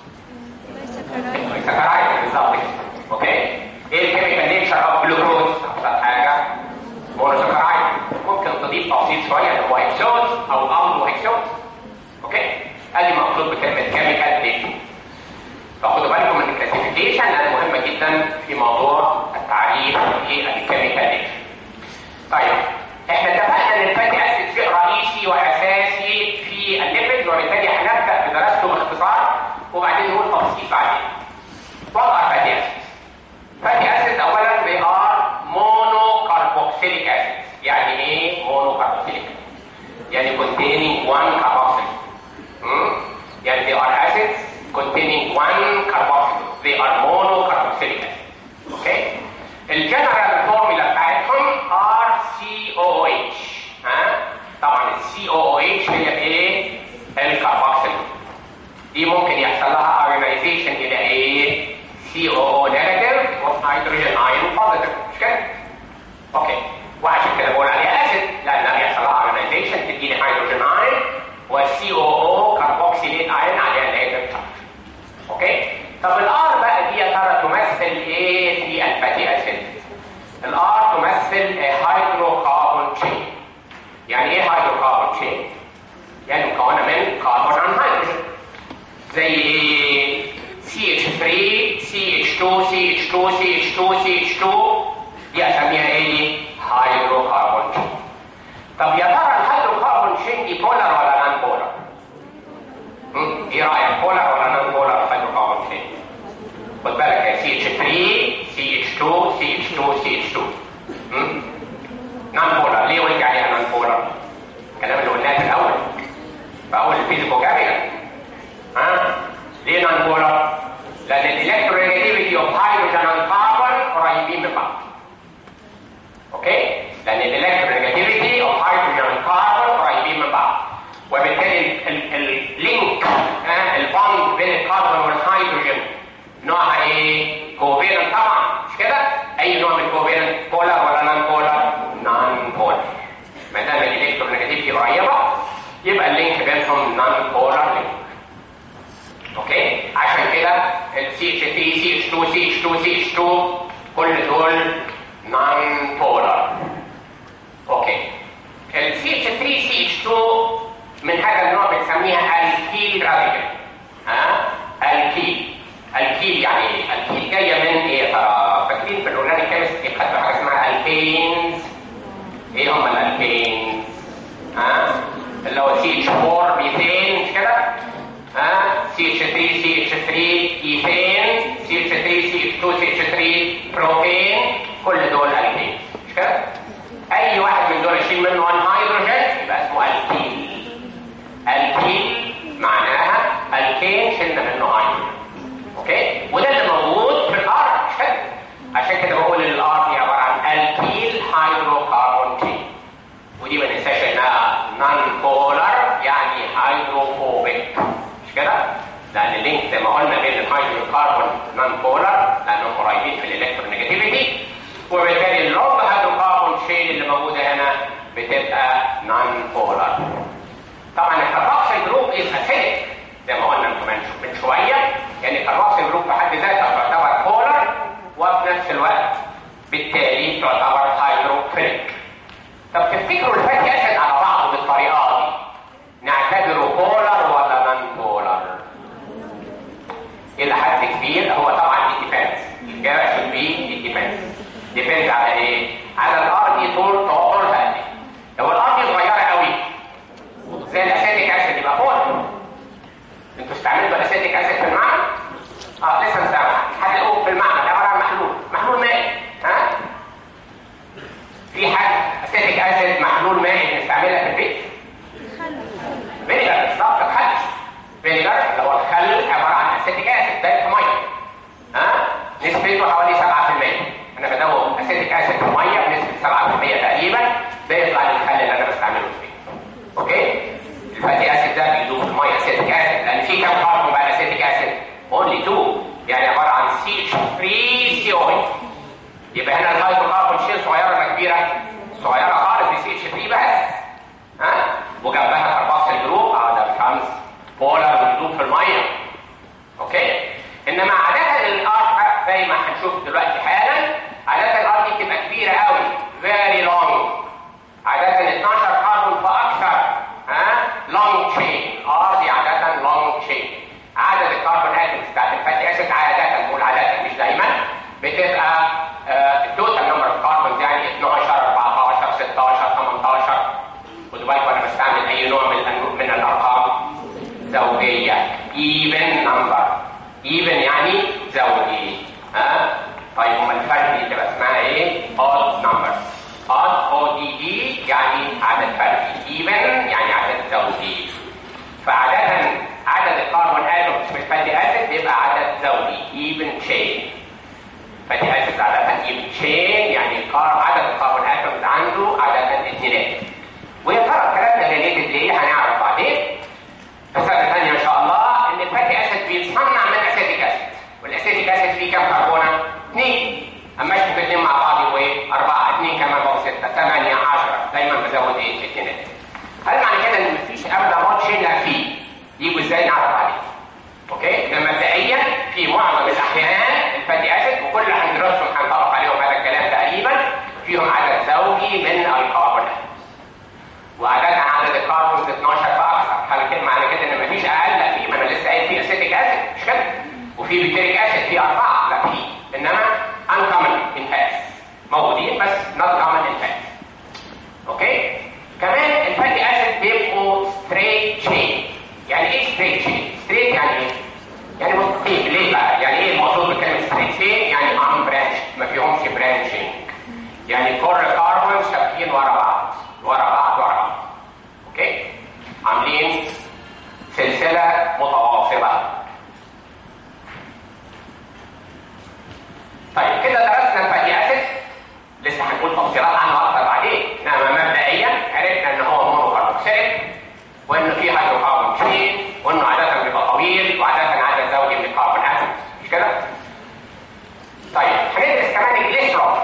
A: سكرايد بالظبط كده. اوكي ايه الكيميكال نيتشر اوف جلوكوز ابسط حاجه مونوسكرايد ممكن تضيف تفصيل شويه اللي هو هيكسوز او امر وهيكسوز اوكي ادي مقصود بكلمه كيميكال نيتشر فخدوا بالكم من الكلاسيفيكيشن لانها مهمه جدا في موضوع التعريف للكيميكال نيتشر طيب احنا اتفقنا ان الفاتي اسيد شيء رئيسي واساسي في الليبيد وبالتالي هنبدا بدراسته باختصار وبعدين نقول تفصيل بعدين. What are fatty acids? Fatty acids اولا they are monocarboxylic acids. يعني ايه monocarboxylic? يعني containing one carboxyl. Hmm? يعني they are acids containing one carboxyl. They are monocarboxylic acids. Okay? الجنرال فورمولا بتاعتهم are COOH. ها؟ طبعا ال COOH هي ايه؟ الكربوكسيل. دي ممكن يحصل لها ايونيزيشن الى ايه؟ COO نيجاتيف وهيدروجين ايون بوزيتيف مش كده؟ اوكي وعشان كده بقول عليها اسيد لانها بيحصل لها ايونيزيشن تديني هيدروجين ايون والسي او او كربوكسيليت ايون عليها نيجاتيف تشارج اوكي؟ طب الار بقى دي يا ترى تمثل ايه في الفاتي اسيد؟ الار تمثل هيدروكاربون تشين يعني ايه هيدروكاربون تشين؟ يعني مكونه من كربون عن هيدروجين زي ايه CH3 CH2 CH2 CH2 CH2 دي اسميها ايه هيدروكربون تشين طب يا ترى الهيدروكربون تشين دي بولر ولا نان بولر ايه رايك بولر ولا نان بولر الهيدروكربون تشين خد بالك يا CH3 CH2 CH2 CH2 نان بولر ليه قلت عليها نان بولر الكلام اللي قلناه في الاول في اول الفيزيكو كاميرا ها ليه نون بولر؟ لان الالكترونيجاتيفيتي اوف هيدروجين اند كاربون قريبين من بعض. اوكي؟ لان الالكترونيجاتيفيتي اوف هيدروجين اند كاربون قريبين من بعض. وبالتالي اللينك البوند بين الكربون والهيدروجين نوعها ايه؟ كوفيلنت طبعا مش كده؟ اي نوع من الكوفيلنت بولار ولا نون بولار؟ نون بولار ما دام الالكترونيجاتيفيتي قريبه يبقى اللينك بينهم نون بولار لينك اوكي عشان كده ال CH3 CH2 CH2 CH2 كل دول نون بولار اوكي ال CH3 CH2 من هذا النوع بنسميها الكيل راديكال ها الكيل الكيل يعني ايه؟ الكيل جايه من ايه يا ترى؟ فاكرين في الاورجانيك كيمستري خدتوا حاجه اسمها الكينز ايه هم الالكينز؟ ها؟ اللي هو سي اتش 4 ميثين مش كده؟ ها؟ سي اتش 3 سي اتش 3 ايثين سي اتش 3 سي اتش 2 سي اتش 3 بروبين كل دول الكينز مش كده؟ اي واحد من دول يشيل منه 1 هيدروجين يبقى اسمه الكيل الكيل معناها الكين شلنا منه هيدروجين اوكي وده اللي موجود في الارض مش كده عشان كده بقول ان الارض دي عباره عن الكيل هيدروكربون تشين ودي ما ننساش انها نون بولار يعني هيدروفوبيك مش كده لان اللينك زي ما قلنا بين الهيدروكربون نون بولار لانهم قريبين في الالكترونيجاتيفيتي وبالتالي اللونج هيدروكربون تشين اللي موجوده هنا بتبقى نون بولار طبعا الكاربوكسيل جروب از اسيدك زي ما قلنا كمان من شويه يعني الكاربوكسيل جروب في حد ذاتها تعتبر بولار وفي نفس الوقت بالتالي تعتبر هيدروفيليك طب تفتكروا الفاتي اسيد على بعضه بالطريقه دي نعتبره بولار ولا نون بولار؟ الى حد كبير هو طبعا ديبيندز الاجابه should be ديبيندز ديبيندز على ايه؟ على الارض طول طولها قد ايه؟ لو الارض صغيره قوي زي الاسيتيك اسيد يبقى بولار انتوا استعملتوا الاسيتيك اسيد في المعمل؟ اه لسه مستعمل حد يقول في المعمل عباره عن محلول محلول مائي ها؟ في حد اسيتيك اسيد محلول مائي بنستعملها في البيت؟ فينيجر بالظبط الخل فينيجر اللي هو الخل عباره عن اسيتيك اسيد ده في ميه ها؟ نسبته حوالي 7% انا بدوب اسيتيك اسيد في ميه بنسبه 7% تقريبا ده يطلع لي الخل اللي انا بستعمله في البيت اوكي؟ الفاتي اسيد ده بيدوب في الميه اسيتيك اسيد لان في كام كاربون بقى اسيتيك اسيد؟ اونلي 2 يعني عباره عن سي اتش 3 سي او يبقى هنا الهيدروكربون شيل صغيره ولا كبيره؟ صغيره خالص دي سي اتش 3 بس ها؟ وجنبها كربوكسيل جروب اه ده خمس بولار بيدوب في الميه اوكي؟ انما عاده الارض زي ما هنشوف دلوقتي حالا عاده الارض دي بتبقى كبيره قوي فيري لونج عاده 12 كاربون فاكثر ها؟ لونج تشين ار دي عاده لونج تشين عدد الكربون اتومز بتاعت الفاتي اسيد عاده نقول عاده مش دايما بتبقى التوتال نمبر اوف كاربونز يعني 12 14 16 18 خدوا بالكم انا بستعمل اي نوع من الأنو- من الارقام زوجيه even number even يعني زوجي ها طيب امال الفرق دي تبقى اسمها ايه؟ odd number odd o d d يعني عدد فردي even يعني عدد زوجي فعادة عدد الكربون اتومز في الفاتي اسيد بيبقى عدد زوجي even chain فاتي اسيد عادة even chain يعني الكار- عدد الكربون اتومز عنده عادة اثنينات ويا ترى الكلام ده ريليتد ليه هنعرف بعدين مسألة ثانية إن شاء الله إن الفاتي أسيد بيتصنع من أسيتيك أسيد والأسيتيك أسيد فيه كام كربونة؟ اثنين أما يشبك الاثنين مع بعض يبقوا إيه؟ أربعة اثنين كمان بقوا ستة ثمانية عشرة دايما بزود إيه؟ اثنينات هل معنى كده إن مفيش أبدا ماتش إلا فيه يجوا إزاي نعرف عليه؟ أوكي؟ إنما مبدئيا في معظم الأحيان الفاتي أسيد وكل اللي هندرسهم هنطبق عليهم هذا الكلام تقريبا فيهم عدد زوجي من الكربونات وعدد عدد الكاربونز 12 فاكثر هل كده معنى كده ان مفيش اقل فيه ما انا لسه قايل فيه اسيتيك اسيد مش كده وفي بيتريك اسيد في اربعه لا في انما uncommon in fats موجودين بس not common in fats اوكي كمان الفاتي اسيد بيبقوا ستريت تشين يعني ايه ستريت تشين ستريت يعني ايه يعني مستقيم ليه بقى يعني ايه المقصود بكلمه ستريت تشين يعني ان برانش ما فيهمش برانشنج يعني كل كاربون شابكين ورا بعض ورا بعض ورا بعض اوكي عاملين سلسله متواصله طيب كده درسنا الفاتي اسيد لسه هنقول تفصيلات عنه اكتر بعدين انما مبدئيا عرفنا ان هو مونوكاربوكسيليك وانه فيه هيدروكربون تشين وانه عاده بيبقى طويل وعاده عاده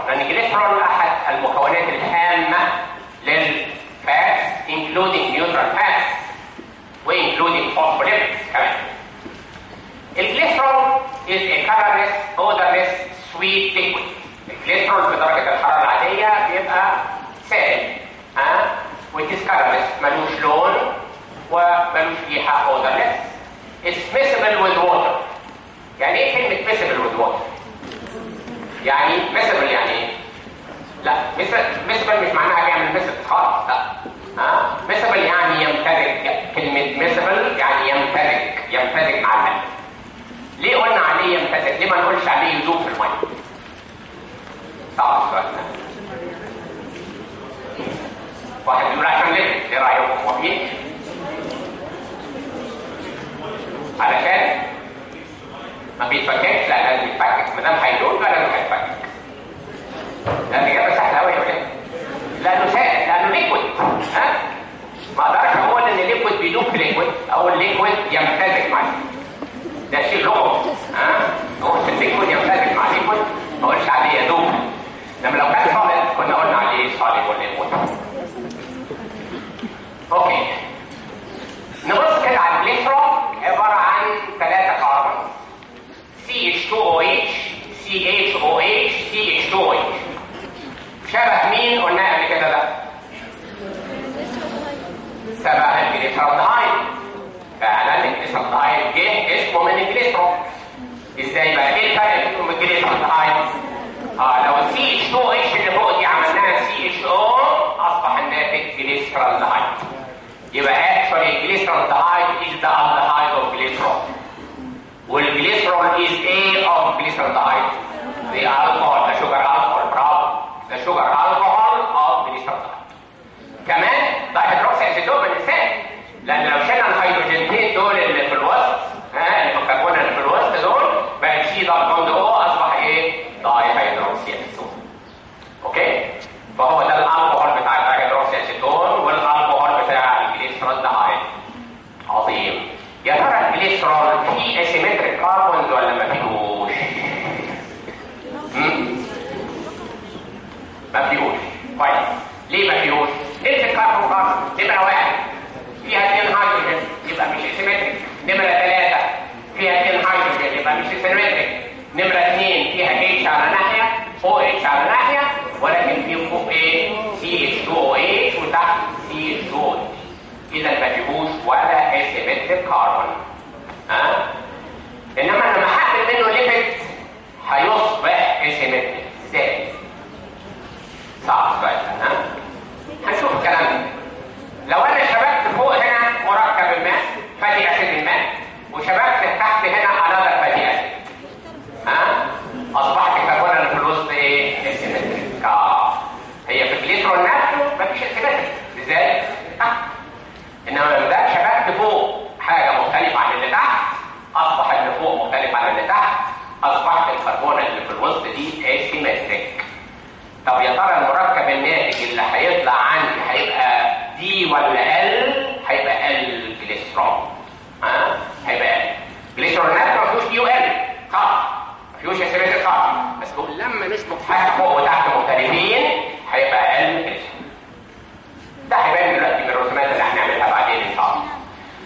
A: لان الجليسرول احد المكونات الهامه للفات including neutral fats وincluding phospholipids كمان الجليسرول is a colorless odorless sweet liquid الجليسرول بدرجه الحراره العاديه بيبقى سائل ها وتيس colorless ملوش لون وملوش ريحه odorless it's miscible with water يعني ايه كلمه miscible with water يعني miscible يعني ايه لا miscible مش معناها بيعمل miscible خالص لا ها miscible يعني يمتزج كلمه miscible يعني يمتزج يمتزج مع الماء ليه قلنا عليه يمتزج ليه ما نقولش عليه يذوب في الميه صعب السؤال ده واحد بيقول عشان ليه ايه رايكم موافقين علشان ما بيتفككش لا لازم يتفكك ما دام هيدوب يبقى لازم هيتفكك ده الاجابه سهله قوي يا ولاد لانه سائل لانه ليكويد ها ما اقدرش اقول ان الليكويد بيدوب في ليكويد او الليكويد يمتزج مع ده شيء لغوي ها هو الليكويد يمتزج مع الليكويد ما اقولش عليه يدوب لما لو كان صالح كنا قلنا عليه صالح ولا يموت اوكي نبص كده على الجليسرول عباره عن ثلاثه كربون CH2OH CHOH CH2OH شبه مين قلنا قبل كده ده شبه الجليسرالدهايد فعلا الجليسرالدهايد جه اسمه من الجليسرول ازاي بقى ايه الفرق بينهم الجليسرالدهايد اه لو السي اتش 2 اتش اللي فوق دي عملناها سي اتش او اصبح الناتج جليسرالدهايد يبقى اكشولي الجليسرالدهايد از ذا aldehyde اوف جليسرول والجليسرول از ايه اوف جليسرالدهايد the alcohol the sugar alcohol برافو the sugar alcohol of glyceraldehyde كمان دايهيدروكسي اسيدوز ما ننساش لان لو شلنا الهيدروجينتين دول اللي في الوسط ها اللي في الكربون اللي في الوسط دول بقت سي دبل بوند او اصبح ايه؟ دايهيدروكسي اسيدوز اوكي؟ فهو ده الالكوهول بتاع الدايهيدروكسي اسيتون والالكوهول بتاع الجليسرالدهايد عظيم يا ترى الجليسرول فيه اسيمتريك كاربونز ولا ما فيهوش؟ ما فيهوش كويس ليه ما فيهوش؟ امسك كاربون كاربون نمرة واحد فيها اثنين هيدروجين يبقى مش اسيمتريك نمرة ثلاثة فيها اثنين هيدروجين يبقى مش اسيمتريك نمرة اثنين فيها اتش على ناحية فوق اتش على ناحية ولكن في فوق ايه؟ سي اتش 2 او اتش وتحت سي اتش 2 او اتش اذا ما فيهوش ولا اسيمتريك كاربون ها؟ انما لما هعمل منه ليبيد هيصبح اسيمتريك ازاي؟ صعب السؤال ده ها؟ هنشوف الكلام ده لو انا شبكت فوق هنا مركب الماء فاتي اسيد الماء وشبكت تحت هنا انذر فاتي اسيد ها اصبحت الكربون اللي في الوسط ايه اسيمتريك اه هي في الجليسرول نفسه مفيش اسيمتريك ازاي تحت انما لما ده شبكت فوق حاجه مختلفه عن اللي تحت اصبح اللي فوق مختلف عن اللي تحت اصبحت الكربون اللي في الوسط دي اسيمتريك طب يا ترى المركب الناتج اللي هيطلع عندي هيبقى دي ولا ال هيبقى ال جليسرول ها هيبقى ال جليسرول نفسه ما فيهوش دي وال خالص ما فيهوش اسيمتريك خالص بس بقول لما نشبك حاجه فوق وتحت مختلفين هيبقى ال جليسرول ده هيبان دلوقتي من الرسومات اللي هنعملها بعدين ان شاء الله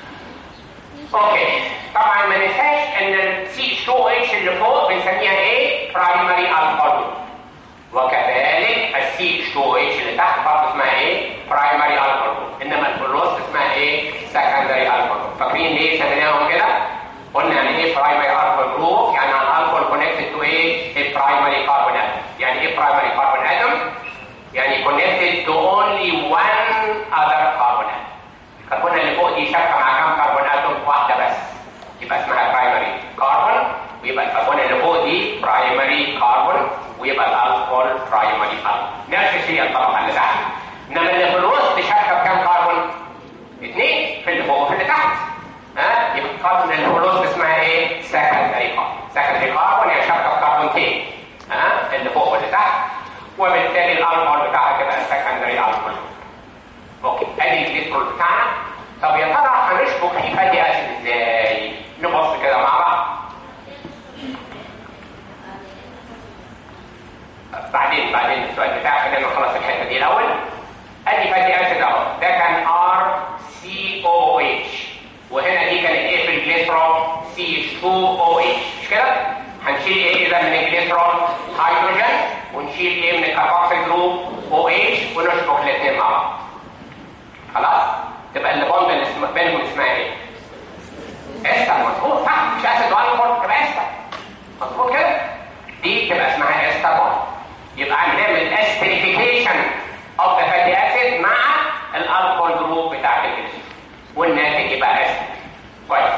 A: اوكي طبعا ما ننساش ان السي 2 اتش اللي فوق بنسميها ايه برايمري الكحول وكذلك السي اتش 2 اتش اللي تحت برضه اسمها ايه برايمري الكحول انما في الوسط اسمها ايه سكندري الكحول فاكرين ليه سميناهم كده قلنا يعني ايه برايمري الكحول جروب يعني الكحول كونكتد تو ايه البرايمري كاربون اتوم يعني ايه برايمري كاربون اتوم يعني connected to only one other carbon atom الكربون اللي فوق دي شبكه مع كام كربون اتوم واحده بس يبقى اسمها برايمري كاربون ويبقى الكربون اللي فوق دي برايمري كاربون ويبقى الالكول برايمري الكول نفس الشيء الطبقه اللي تحت انما اللي في الوسط شبكه بكام كربون؟ اثنين في اللي فوق وفي اللي تحت ها يبقى الكربون اللي في الوسط اسمها ايه؟ سكندري كاربون سكندري كاربون هي شبكه بكربونتين ها اللي فوق واللي تحت وبالتالي الالكول بتاعها تبقى سكندري الكول اوكي ادي الجليسرول بتاعنا طب يا ترى هنشبك فيه فاتي اسيد ازاي؟ نبص كده مع بعض بعد بعدين بعدين السؤال بتاعك خلينا نخلص الحته دي الاول ادي فاتي اسيد اهو ده كان ار سي او اتش وهنا دي كانت ايه في الجليسرول سي اتش 2 او اتش مش كده هنشيل ايه اذا من الجليسرول هيدروجين ونشيل ايه من الكربوكسيل جروب او اتش ونشبك الاثنين مع بعض خلاص تبقى البوند اللي اسم- بينهم اسمها ايه استر مظبوط صح مش اسيد والكحول تبقى استر مظبوط كده دي تبقى اسمها استر بوند يبقى هنعمل استريفيكيشن اوف ذا فاتي اسيد مع الالكول جروب بتاعت الجليسرول والناتج يبقى اسيد كويس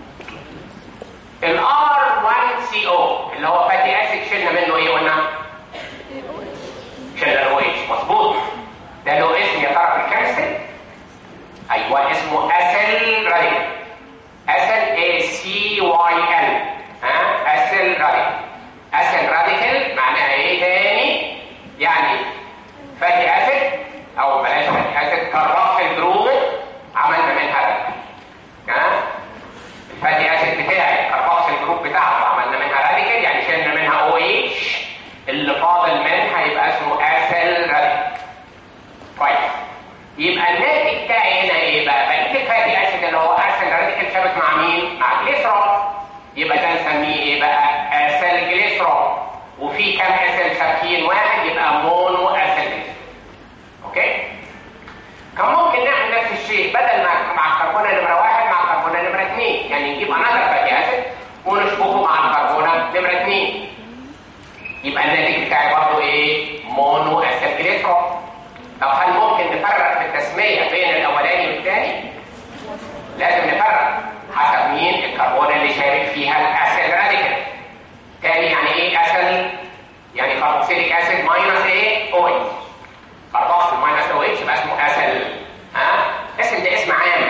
A: الار 1 سي او اللي هو فاتي اسيد شلنا منه ايه قلنا شلنا له اتش مظبوط ده له اسم يا ترى في الكيمستري ايوه اسمه اسيل راديكال اسيل اي سي واي ال ها اسيل راديكال اسيل راديكال معناها ايه تاني يعني فاتي اسيد او بلاش فاتي اسيد كربوكسيل جروب عملنا منها راديكال ها الفاتي اسيد بتاعي الكربوكسيل جروب بتاعته عملنا منها راديكال يعني شلنا منها او اتش اللي فاضل منها يبقى اسمه اسيل راديكال كويس يبقى الناتج بتاعي هنا ايه بقى؟ بقيه الفاتي اسيد اللي هو اسيل راديكال شابك مع مين؟ مع جليسرول يبقى ده نسميه ايه بقى؟ اسيل جليسرول وفي كام اسيل شابكين واحد يبقى مونو اسيل جليسرول اوكي؟ كان ممكن نعمل نفس الشيء بدل ما مع الكربونه نمره واحد مع الكربونه نمره اثنين يعني نجيب انذر فاتي اسيد ونشبكه مع الكربونه نمره اثنين يبقى الناتج بتاعي برضه ايه؟ مونو اسيد جليسرول طب هل ممكن نفرق في التسميه بين الاولاني والثاني؟ لازم نفرق حسب مين الكربون اللي شارك فيها الاسيد راديكال. تاني يعني ايه اسيد؟ يعني كاربوكسيليك اسيد ماينس ايه؟ او اتش. كاربوكسيل ماينس او اتش يبقى اسمه اسيد. ها؟ اسم ده اسم عام.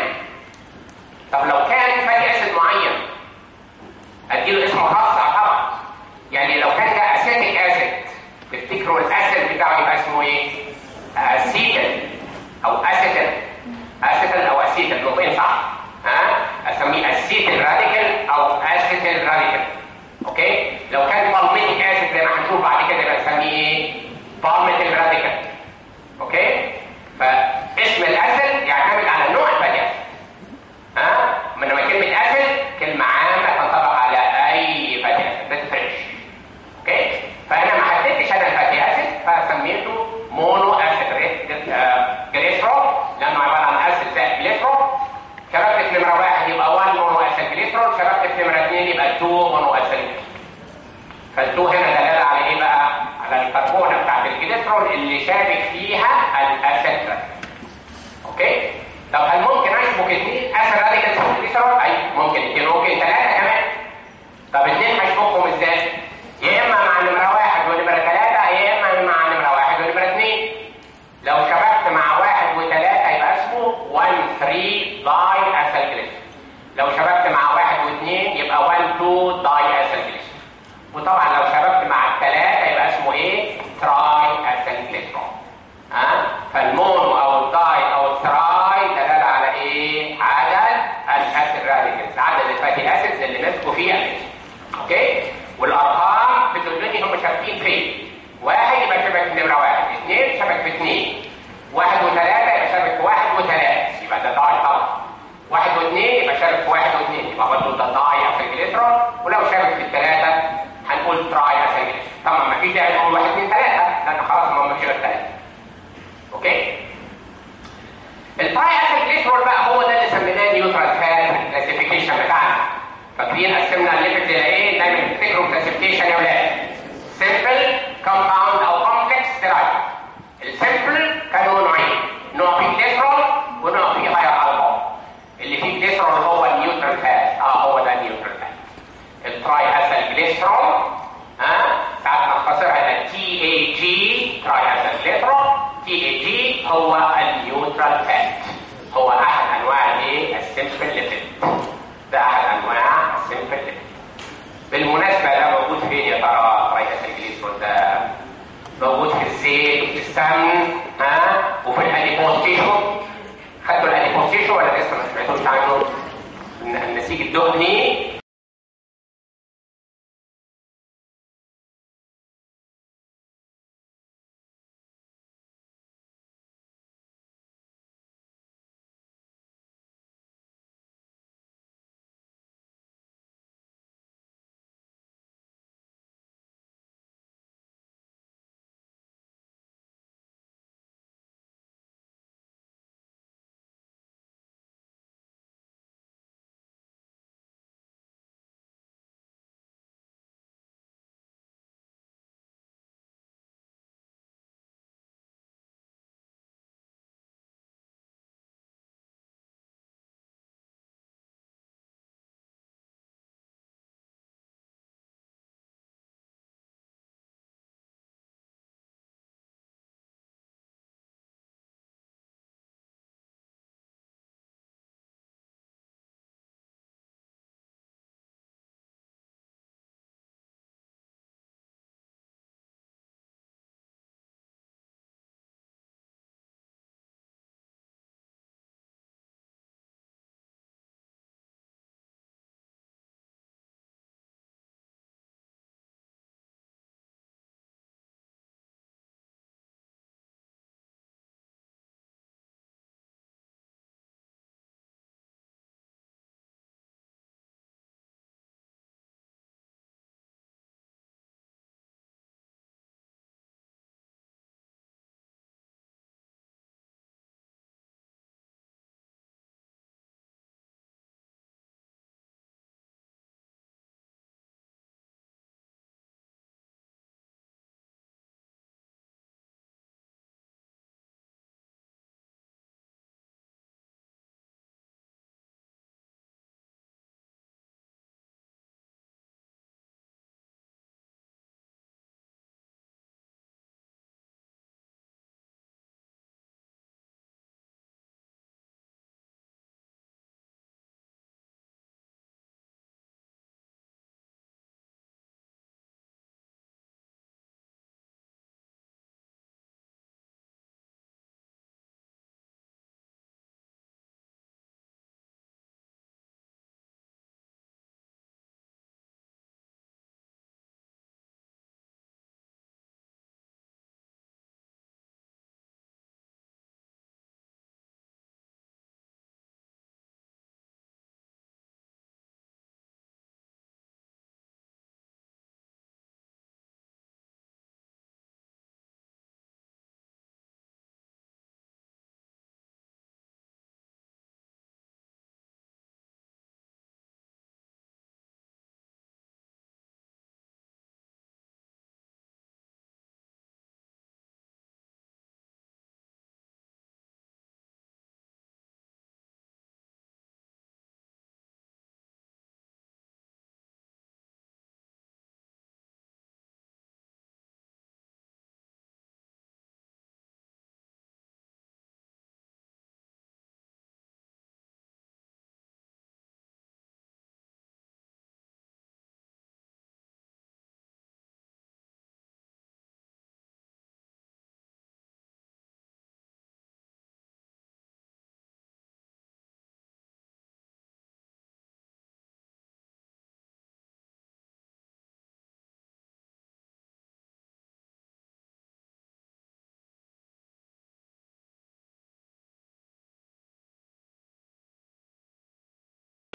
A: طب لو كان فاتي اسيد معين اديله اسم خاص طبعا. يعني لو كان ده اسيتيك اسيد تفتكروا الاسيد بتاعه يبقى اسمه ايه؟ اسيتل او اسيتل اسيتل او اسيتل نطقين صح ها اسميه اسيتل راديكال او اسيتل راديكال اوكي لو كان بالميتيك اسيد زي ما هنشوف بعد كده يبقى نسميه ايه بالميتيك راديكال اوكي فاسم الاسيد يعتمد على نوع الفاتي اسيد ها انما كلمه اسيد كلمه عامه تنطبق على اي فاتي اسيد ما تفرقش اوكي فانا ما حددتش انا الفاتي اسيد فسميته مونو اسيد جليسرول لانه عباره عن اسيد زائد جليسرول شبكه في نمره واحد يبقى 1 مونو اسيد جليسرول شبكه في نمره اثنين يبقى 2 مونو اسيد فالتو هنا دلاله على ايه بقى؟ على الكربونه بتاعت الجليسرول اللي شابك فيها الاسيد اوكي؟ طب هل ممكن اشبك اثنين اسيد راديكال في الجليسرول؟ اي ممكن اثنين ممكن ثلاثه كمان طب اثنين هشبكهم ازاي؟ يا اما مع نمره واحد ونمره ثلاثه يا اما مع نمره واحد ونمره اثنين لو شبكت مع واحد وثلاثه يبقى اسمه 1 3 داي اسيل لو شبكت مع واحد واثنين يبقى 1 2 داي اسيل وطبعا لو شبكت مع الثلاثه يبقى اسمه ايه؟ تراي اسيل ها فالمونو او الداي او التراي دلاله على ايه؟ عدد الاسيد راديكالز عدد الفاتي اسيدز اللي مسكوا فيها الجسم اوكي؟ والارقام بتدلني هم شابكين فين؟ واحد يبقى شبك في نمره واحد، اثنين شبك في اثنين، واحد وثلاثه يبقى شبك في واحد وثلاث، يبقى ده داي طبعا. واحد واثنين يبقى شابك في واحد واثنين، يبقى برضه ده داي اسيلجليسرول، ولو شابك في الثلاثه هنقول تراي اسيلجليسرول. طبعا ما فيش داعي نقول واحد اثنين ثلاثه، لان خلاص ما هم غير الثلاثه. اوكي؟ التراي اسيلجليسرول بقى هو ده اللي سميناه نيوترال فات كلاسيفيكيشن بتاعنا. فاكرين قسمنا الليبيدز الى ايه؟ دايما تفتكروا كلاسيفيكيشن يا ولاد. سمبل كومباوند او كومبلكس سترايك. السمبل كانوا نوعين، نوع فيه جليسرول ونوع فيه هاير الكحول. اللي فيه جليسرول هو النيوترال فات، اه هو ده النيوترال فات. التراي اسيل جليسرول ها ساعات نختصرها الى تي اي جي تراي اسيل جليسرول تي اي جي هو النيوترال فات. هو احد انواع الايه؟ السمبل ليبيد. ده احد انواع السمبل ليبيد. بالمناسبة ده موجود فين يا ترى فيروس الجليسرول ده؟ موجود في الزيت وفي السمن ها وفي الاديبوز تيشو خدتوا الاديبوز تيشو ولا لسه ما سمعتوش عنه؟ النسيج الدهني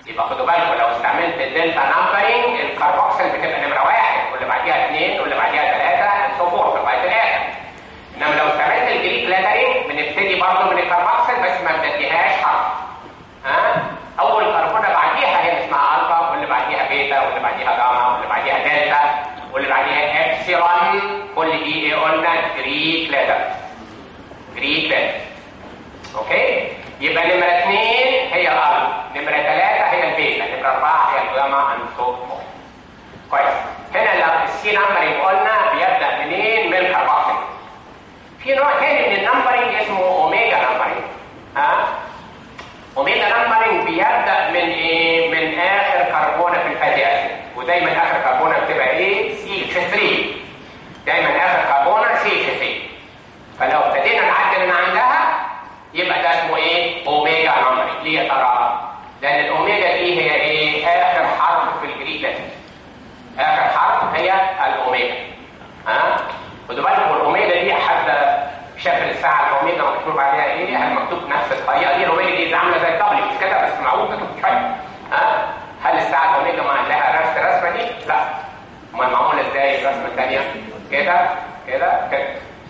A: يبقى خدوا بالكم لو استعملت الدلتا نمبرنج الكاربوكسل بتبقى نمره واحد واللي بعديها اثنين واللي بعديها ثلاثه سو فورث لغايه الاخر انما لو استعملت الجريك لاترنج بنبتدي برضه من الكاربوكسل بس ما بنديهاش حرف ها اول كربونه بعديها هي اسمها الفا واللي بعديها بيتا واللي بعديها جاما واللي بعديها دلتا واللي بعديها ابسيلون كل دي ايه قلنا جريك لاتر جريك لاتر اوكي يبقى نمره اثنين هي الالفا نمره ثلاثه هي البيتا نمره اربعه هي الجاما اند سو فورث كويس هنا لو السي نمبرنج قلنا بيبدا منين من الكربوكسل في نوع تاني من النمبرنج اسمه اوميجا نمبرنج ها اوميجا نمبرنج بيبدا من ايه من اخر كربونه في الفاتي اسيد ودايما اخر كربونه بتبقى ايه سي اتش 3 دايما اخر كربونه سي اتش 3 فلو ابتدينا نعدل من عندها يبقى ده اسمه ايه اوميجا نمبرنج ليه يا ترى لان الاوميجا دي هي ايه اخر حرف في الجريك لاتين اخر حرف هي الاوميجا ها خدوا بالكم الاوميجا دي حتى شاف الساعه الاوميجا مكتوب عليها ايه هل مكتوب نفس الطريقه دي الاوميجا دي عامله زي الدبليو مش كده بس معروف كتب شويه ها هل الساعه الاوميجا ما لها نفس الرسمه دي؟ لا امال معموله ازاي الرسمه الثانيه؟ كده كده كده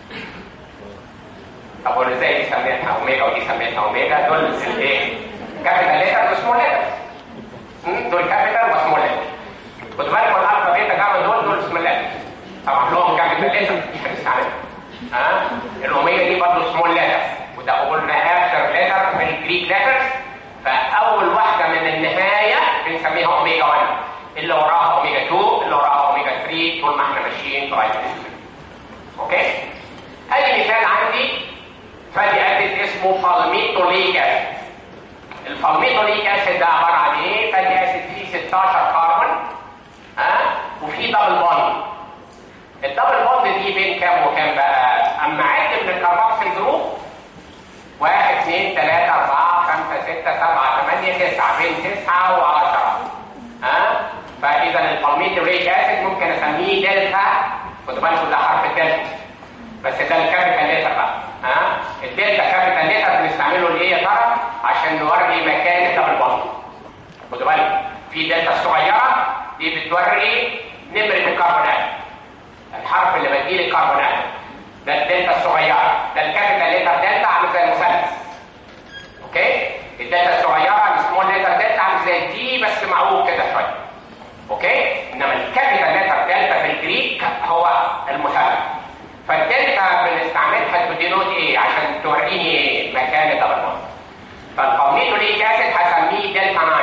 A: طب ولا ازاي دي سميتها اوميجا ودي سميتها اوميجا دول الايه؟ كابيتال ليتر وسمول ليتر دول كابيتال وسمول ليتر خدوا بالكم الالفا بيتا جاما دول دول سمول ليتر طبعا لهم كابيتال ليتر مش هنستعملها ها الاوميجا دي برضه سمول ليتر وده قلنا اخر ليتر في الجريك ليترز فاول واحده من النهايه بنسميها اوميجا 1 اللي وراها اوميجا 2 اللي وراها اوميجا 3 طول ما احنا ماشيين لغايه اوكي ادي مثال عندي فادي اسيد اسمه فالميتوليك اسيد الفالميتوليك اسيد ده عباره عن ايه؟ فادي اسيد فيه 16 كربون ها وفيه دبل بوند الدبل بوند دي بين كام وكام بقى؟ اما عد من الكربوكسيل جروب واحد اثنين ثلاثة أربعة خمسة ستة سبعة ثمانية تسعة بين تسعة وعشرة ها؟ فإذا الفالميتوليك اسيد ممكن أسميه دلتا خدوا بالكم ده حرف الدلتا بس ده الكابيتال ليتر بقى ها؟ الدلتا كابيتال ليتر بنستعمله لإيه يا ترى؟ عشان نوري مكان الدبل بوند خدوا بالكم في دلتا الصغيرة دي بتوري نمرة الكربونات الحرف اللي بديه الكربونات ده الدلتا الصغيرة ده الكابيتال ليتر دلتا عامل زي المثلث اوكي الدلتا الصغيرة السمول ليتر دلتا عامل زي دي بس معوج كده شوية اوكي انما الكابيتال ليتر دلتا في الجريك هو المثلث فالدلتا بنستعملها تدينوت ايه عشان توريني ايه مكان الدبل بوند فالفالميتوليك اسيد هسميه دلتا 9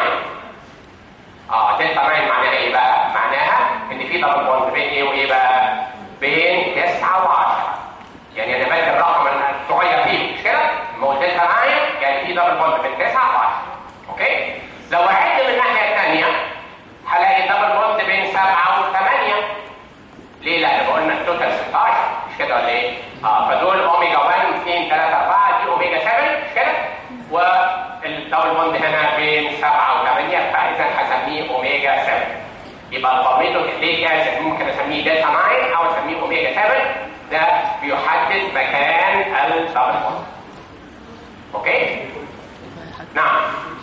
A: اه دلتا 9 معناها ايه بقى؟ معناها ان في دبل بوند بين ايه وايه بقى؟ بين 9 و10 يعني انا بدي الرقم الصغير فيه مش كده؟ ما هو دلتا 9 يعني في دبل بوند بين 9 و10 اوكي؟ لو عد من الناحيه الثانيه هلاقي دبل بوند بين 7 و8 ليه؟ لان قلنا التوتال 16 مش كده ولا ايه؟ اه فدول اوميجا 1 2 3 4 دي اوميجا 7 مش كده؟ والدبل بوند هنا بين 7 و8 فاذا هسميه اوميجا 7 يبقى الفورميتو ليه اسيد ممكن اسميه دلتا 9 او اسميه اوميجا 7 ده بيحدد مكان الدبل بوند اوكي؟ نعم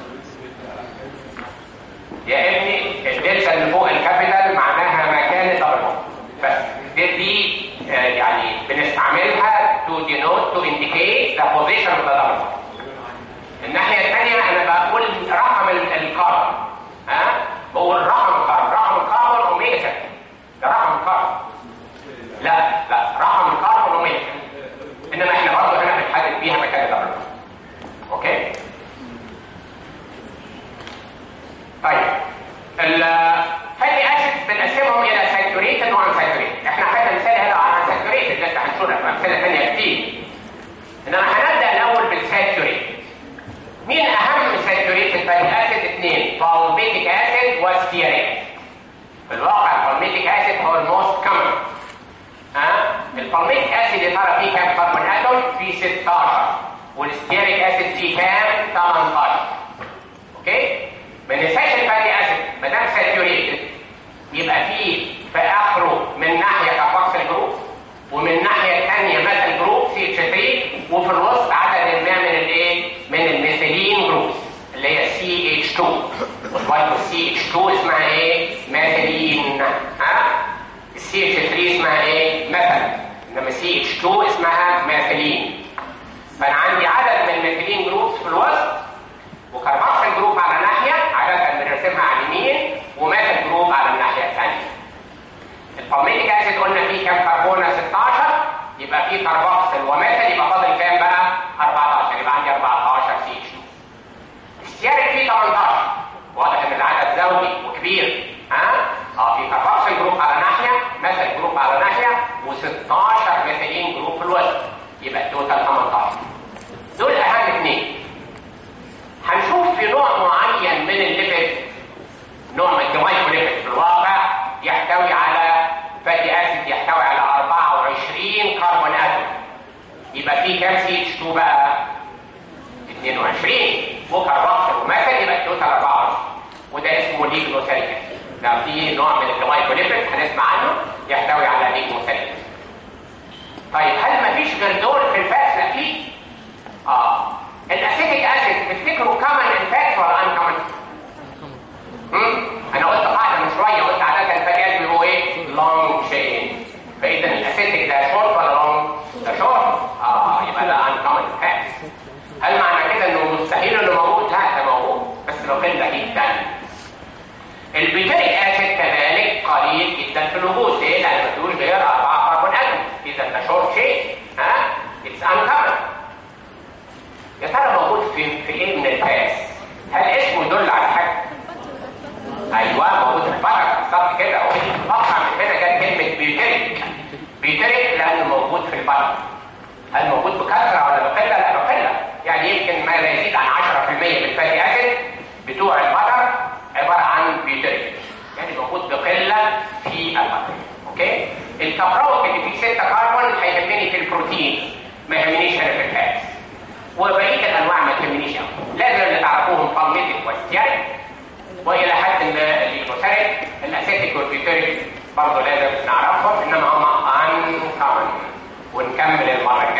A: يا ابني الدلتا اللي فوق الكابيتال معناها مكان الدبل بوند بس دي, دي آه يعني بنستعملها to denote to indicate the position of the double bond الناحية الثانية أنا بقول رقم الكاربون ها بقول رقم الكاربون رقم الكاربون أوميجا 7 ده رقم الكاربون لا لا رقم الكاربون أوميجا إنما إحنا برضه هنا بنحدد بيها مكان الدبل بوند أوكي طيب الفاتي اسيد بنقسمهم الى ساتوريتد وان ساتوريتد احنا خدنا مثال هنا عن ساتوريتد لسه هنشوفها في امثله ثانيه كتير انما هنبدا الاول بالساتوريتد مين اهم ساتوريتد فاتي اسيد اثنين فالميتيك اسيد وستيريك في الواقع الفالميتيك اسيد هو الموست كومن ها الفالميتيك اسيد يا ترى فيه كام كربون اتوم فيه 16 والستيريك اسيد فيه كام 18 اوكي ما ننساش الفاتي اسيد ما دام ساتوريتد يبقى فيه في اخره من ناحيه كاربوكسيل جروب ومن الناحيه الثانيه مثل جروب سي اتش 3 وفي الوسط عدد ما من الايه؟ من الميثيلين جروبس اللي هي سي اتش 2 2 اسمها ايه ميثيلين ها السي اتش 3 اسمها ايه مثلا انما سي اتش 2 اسمها ميثيلين فانا عندي عدد من الميثيلين جروبس في الوسط وكربوكسيل جروب على ناحيه عاده بنرسمها على اليمين وميثيل جروب على الناحيه الثانيه البالميتيك اسيد قلنا فيه كام كربونه 16 يبقى فيه كربوكسيل وميثيل يبقى فاضل كام بقى 14 يبقى عندي 14 سي اتش 2 الستياريك فيه 18 واضح ان العدد زوجي وكبير ها اه في كربوكسيل جروب على ناحيه مثل جروب على ناحيه و16 ميثيلين جروب في الوسط يبقى التوتال 18 دول اهم اثنين هنشوف في نوع معين من الليبيد نوع من الجلايكوليبيد في الواقع يحتوي على فاتي اسيد يحتوي على 24 كربون اتوم يبقى في كام سي اتش 2 بقى 22 وكربوكسيل ومثل يبقى التوتال 24 وده اسمه ليجلوسيريك ده في نوع من الجلايكوليبيد هنسمع عنه يحتوي على ليجلوسيريك طيب هل مفيش غير دول في الفاتس لا في اه الاسيتيك اسيد تفتكروا كومن الفاتس ولا ان كومن انا قلت قاعده من شويه قلت عاده الفاتي اسيد هو ايه لونج تشين فاذا الاسيتيك ده شورت ولا لونج ده شورت اه يبقى ده ان كومن فاتس هل معنى كده انه مستحيل انه موجود لا ده موجود بس بقله جدا البيتريك اسيد كذلك قليل جدا في الوجود ليه؟ لان ما فيهوش غير اربعه كربون اتوم اذا ده شورت شيء ها اتس انكمن يا ترى موجود في في ايه من الفاس؟ هل اسمه يدل على حاجه؟ ايوه موجود في البقره بالظبط كده ودي مقطع من هنا جت كلمه بيتريك بيتريك لانه موجود في البقره هل موجود بكثره ولا بقله؟ لا بقله يعني يمكن ما لا يزيد عن 10% من الفاتي اسيد بتوع البقر عباره عن بيوتريك يعني موجود بقله في البقر اوكي التفرق اللي فيه 6 كربون هيهمني في البروتين ما يهمنيش انا في الفات وبقيه الانواع ما تهمنيش قوي لازم اللي تعرفوهم بالميتك والستياريك والى حد ما الليكوسيريك الاسيتيك والبيوتريك برضه لازم نعرفهم انما هم ان كومن ونكمل المره الجايه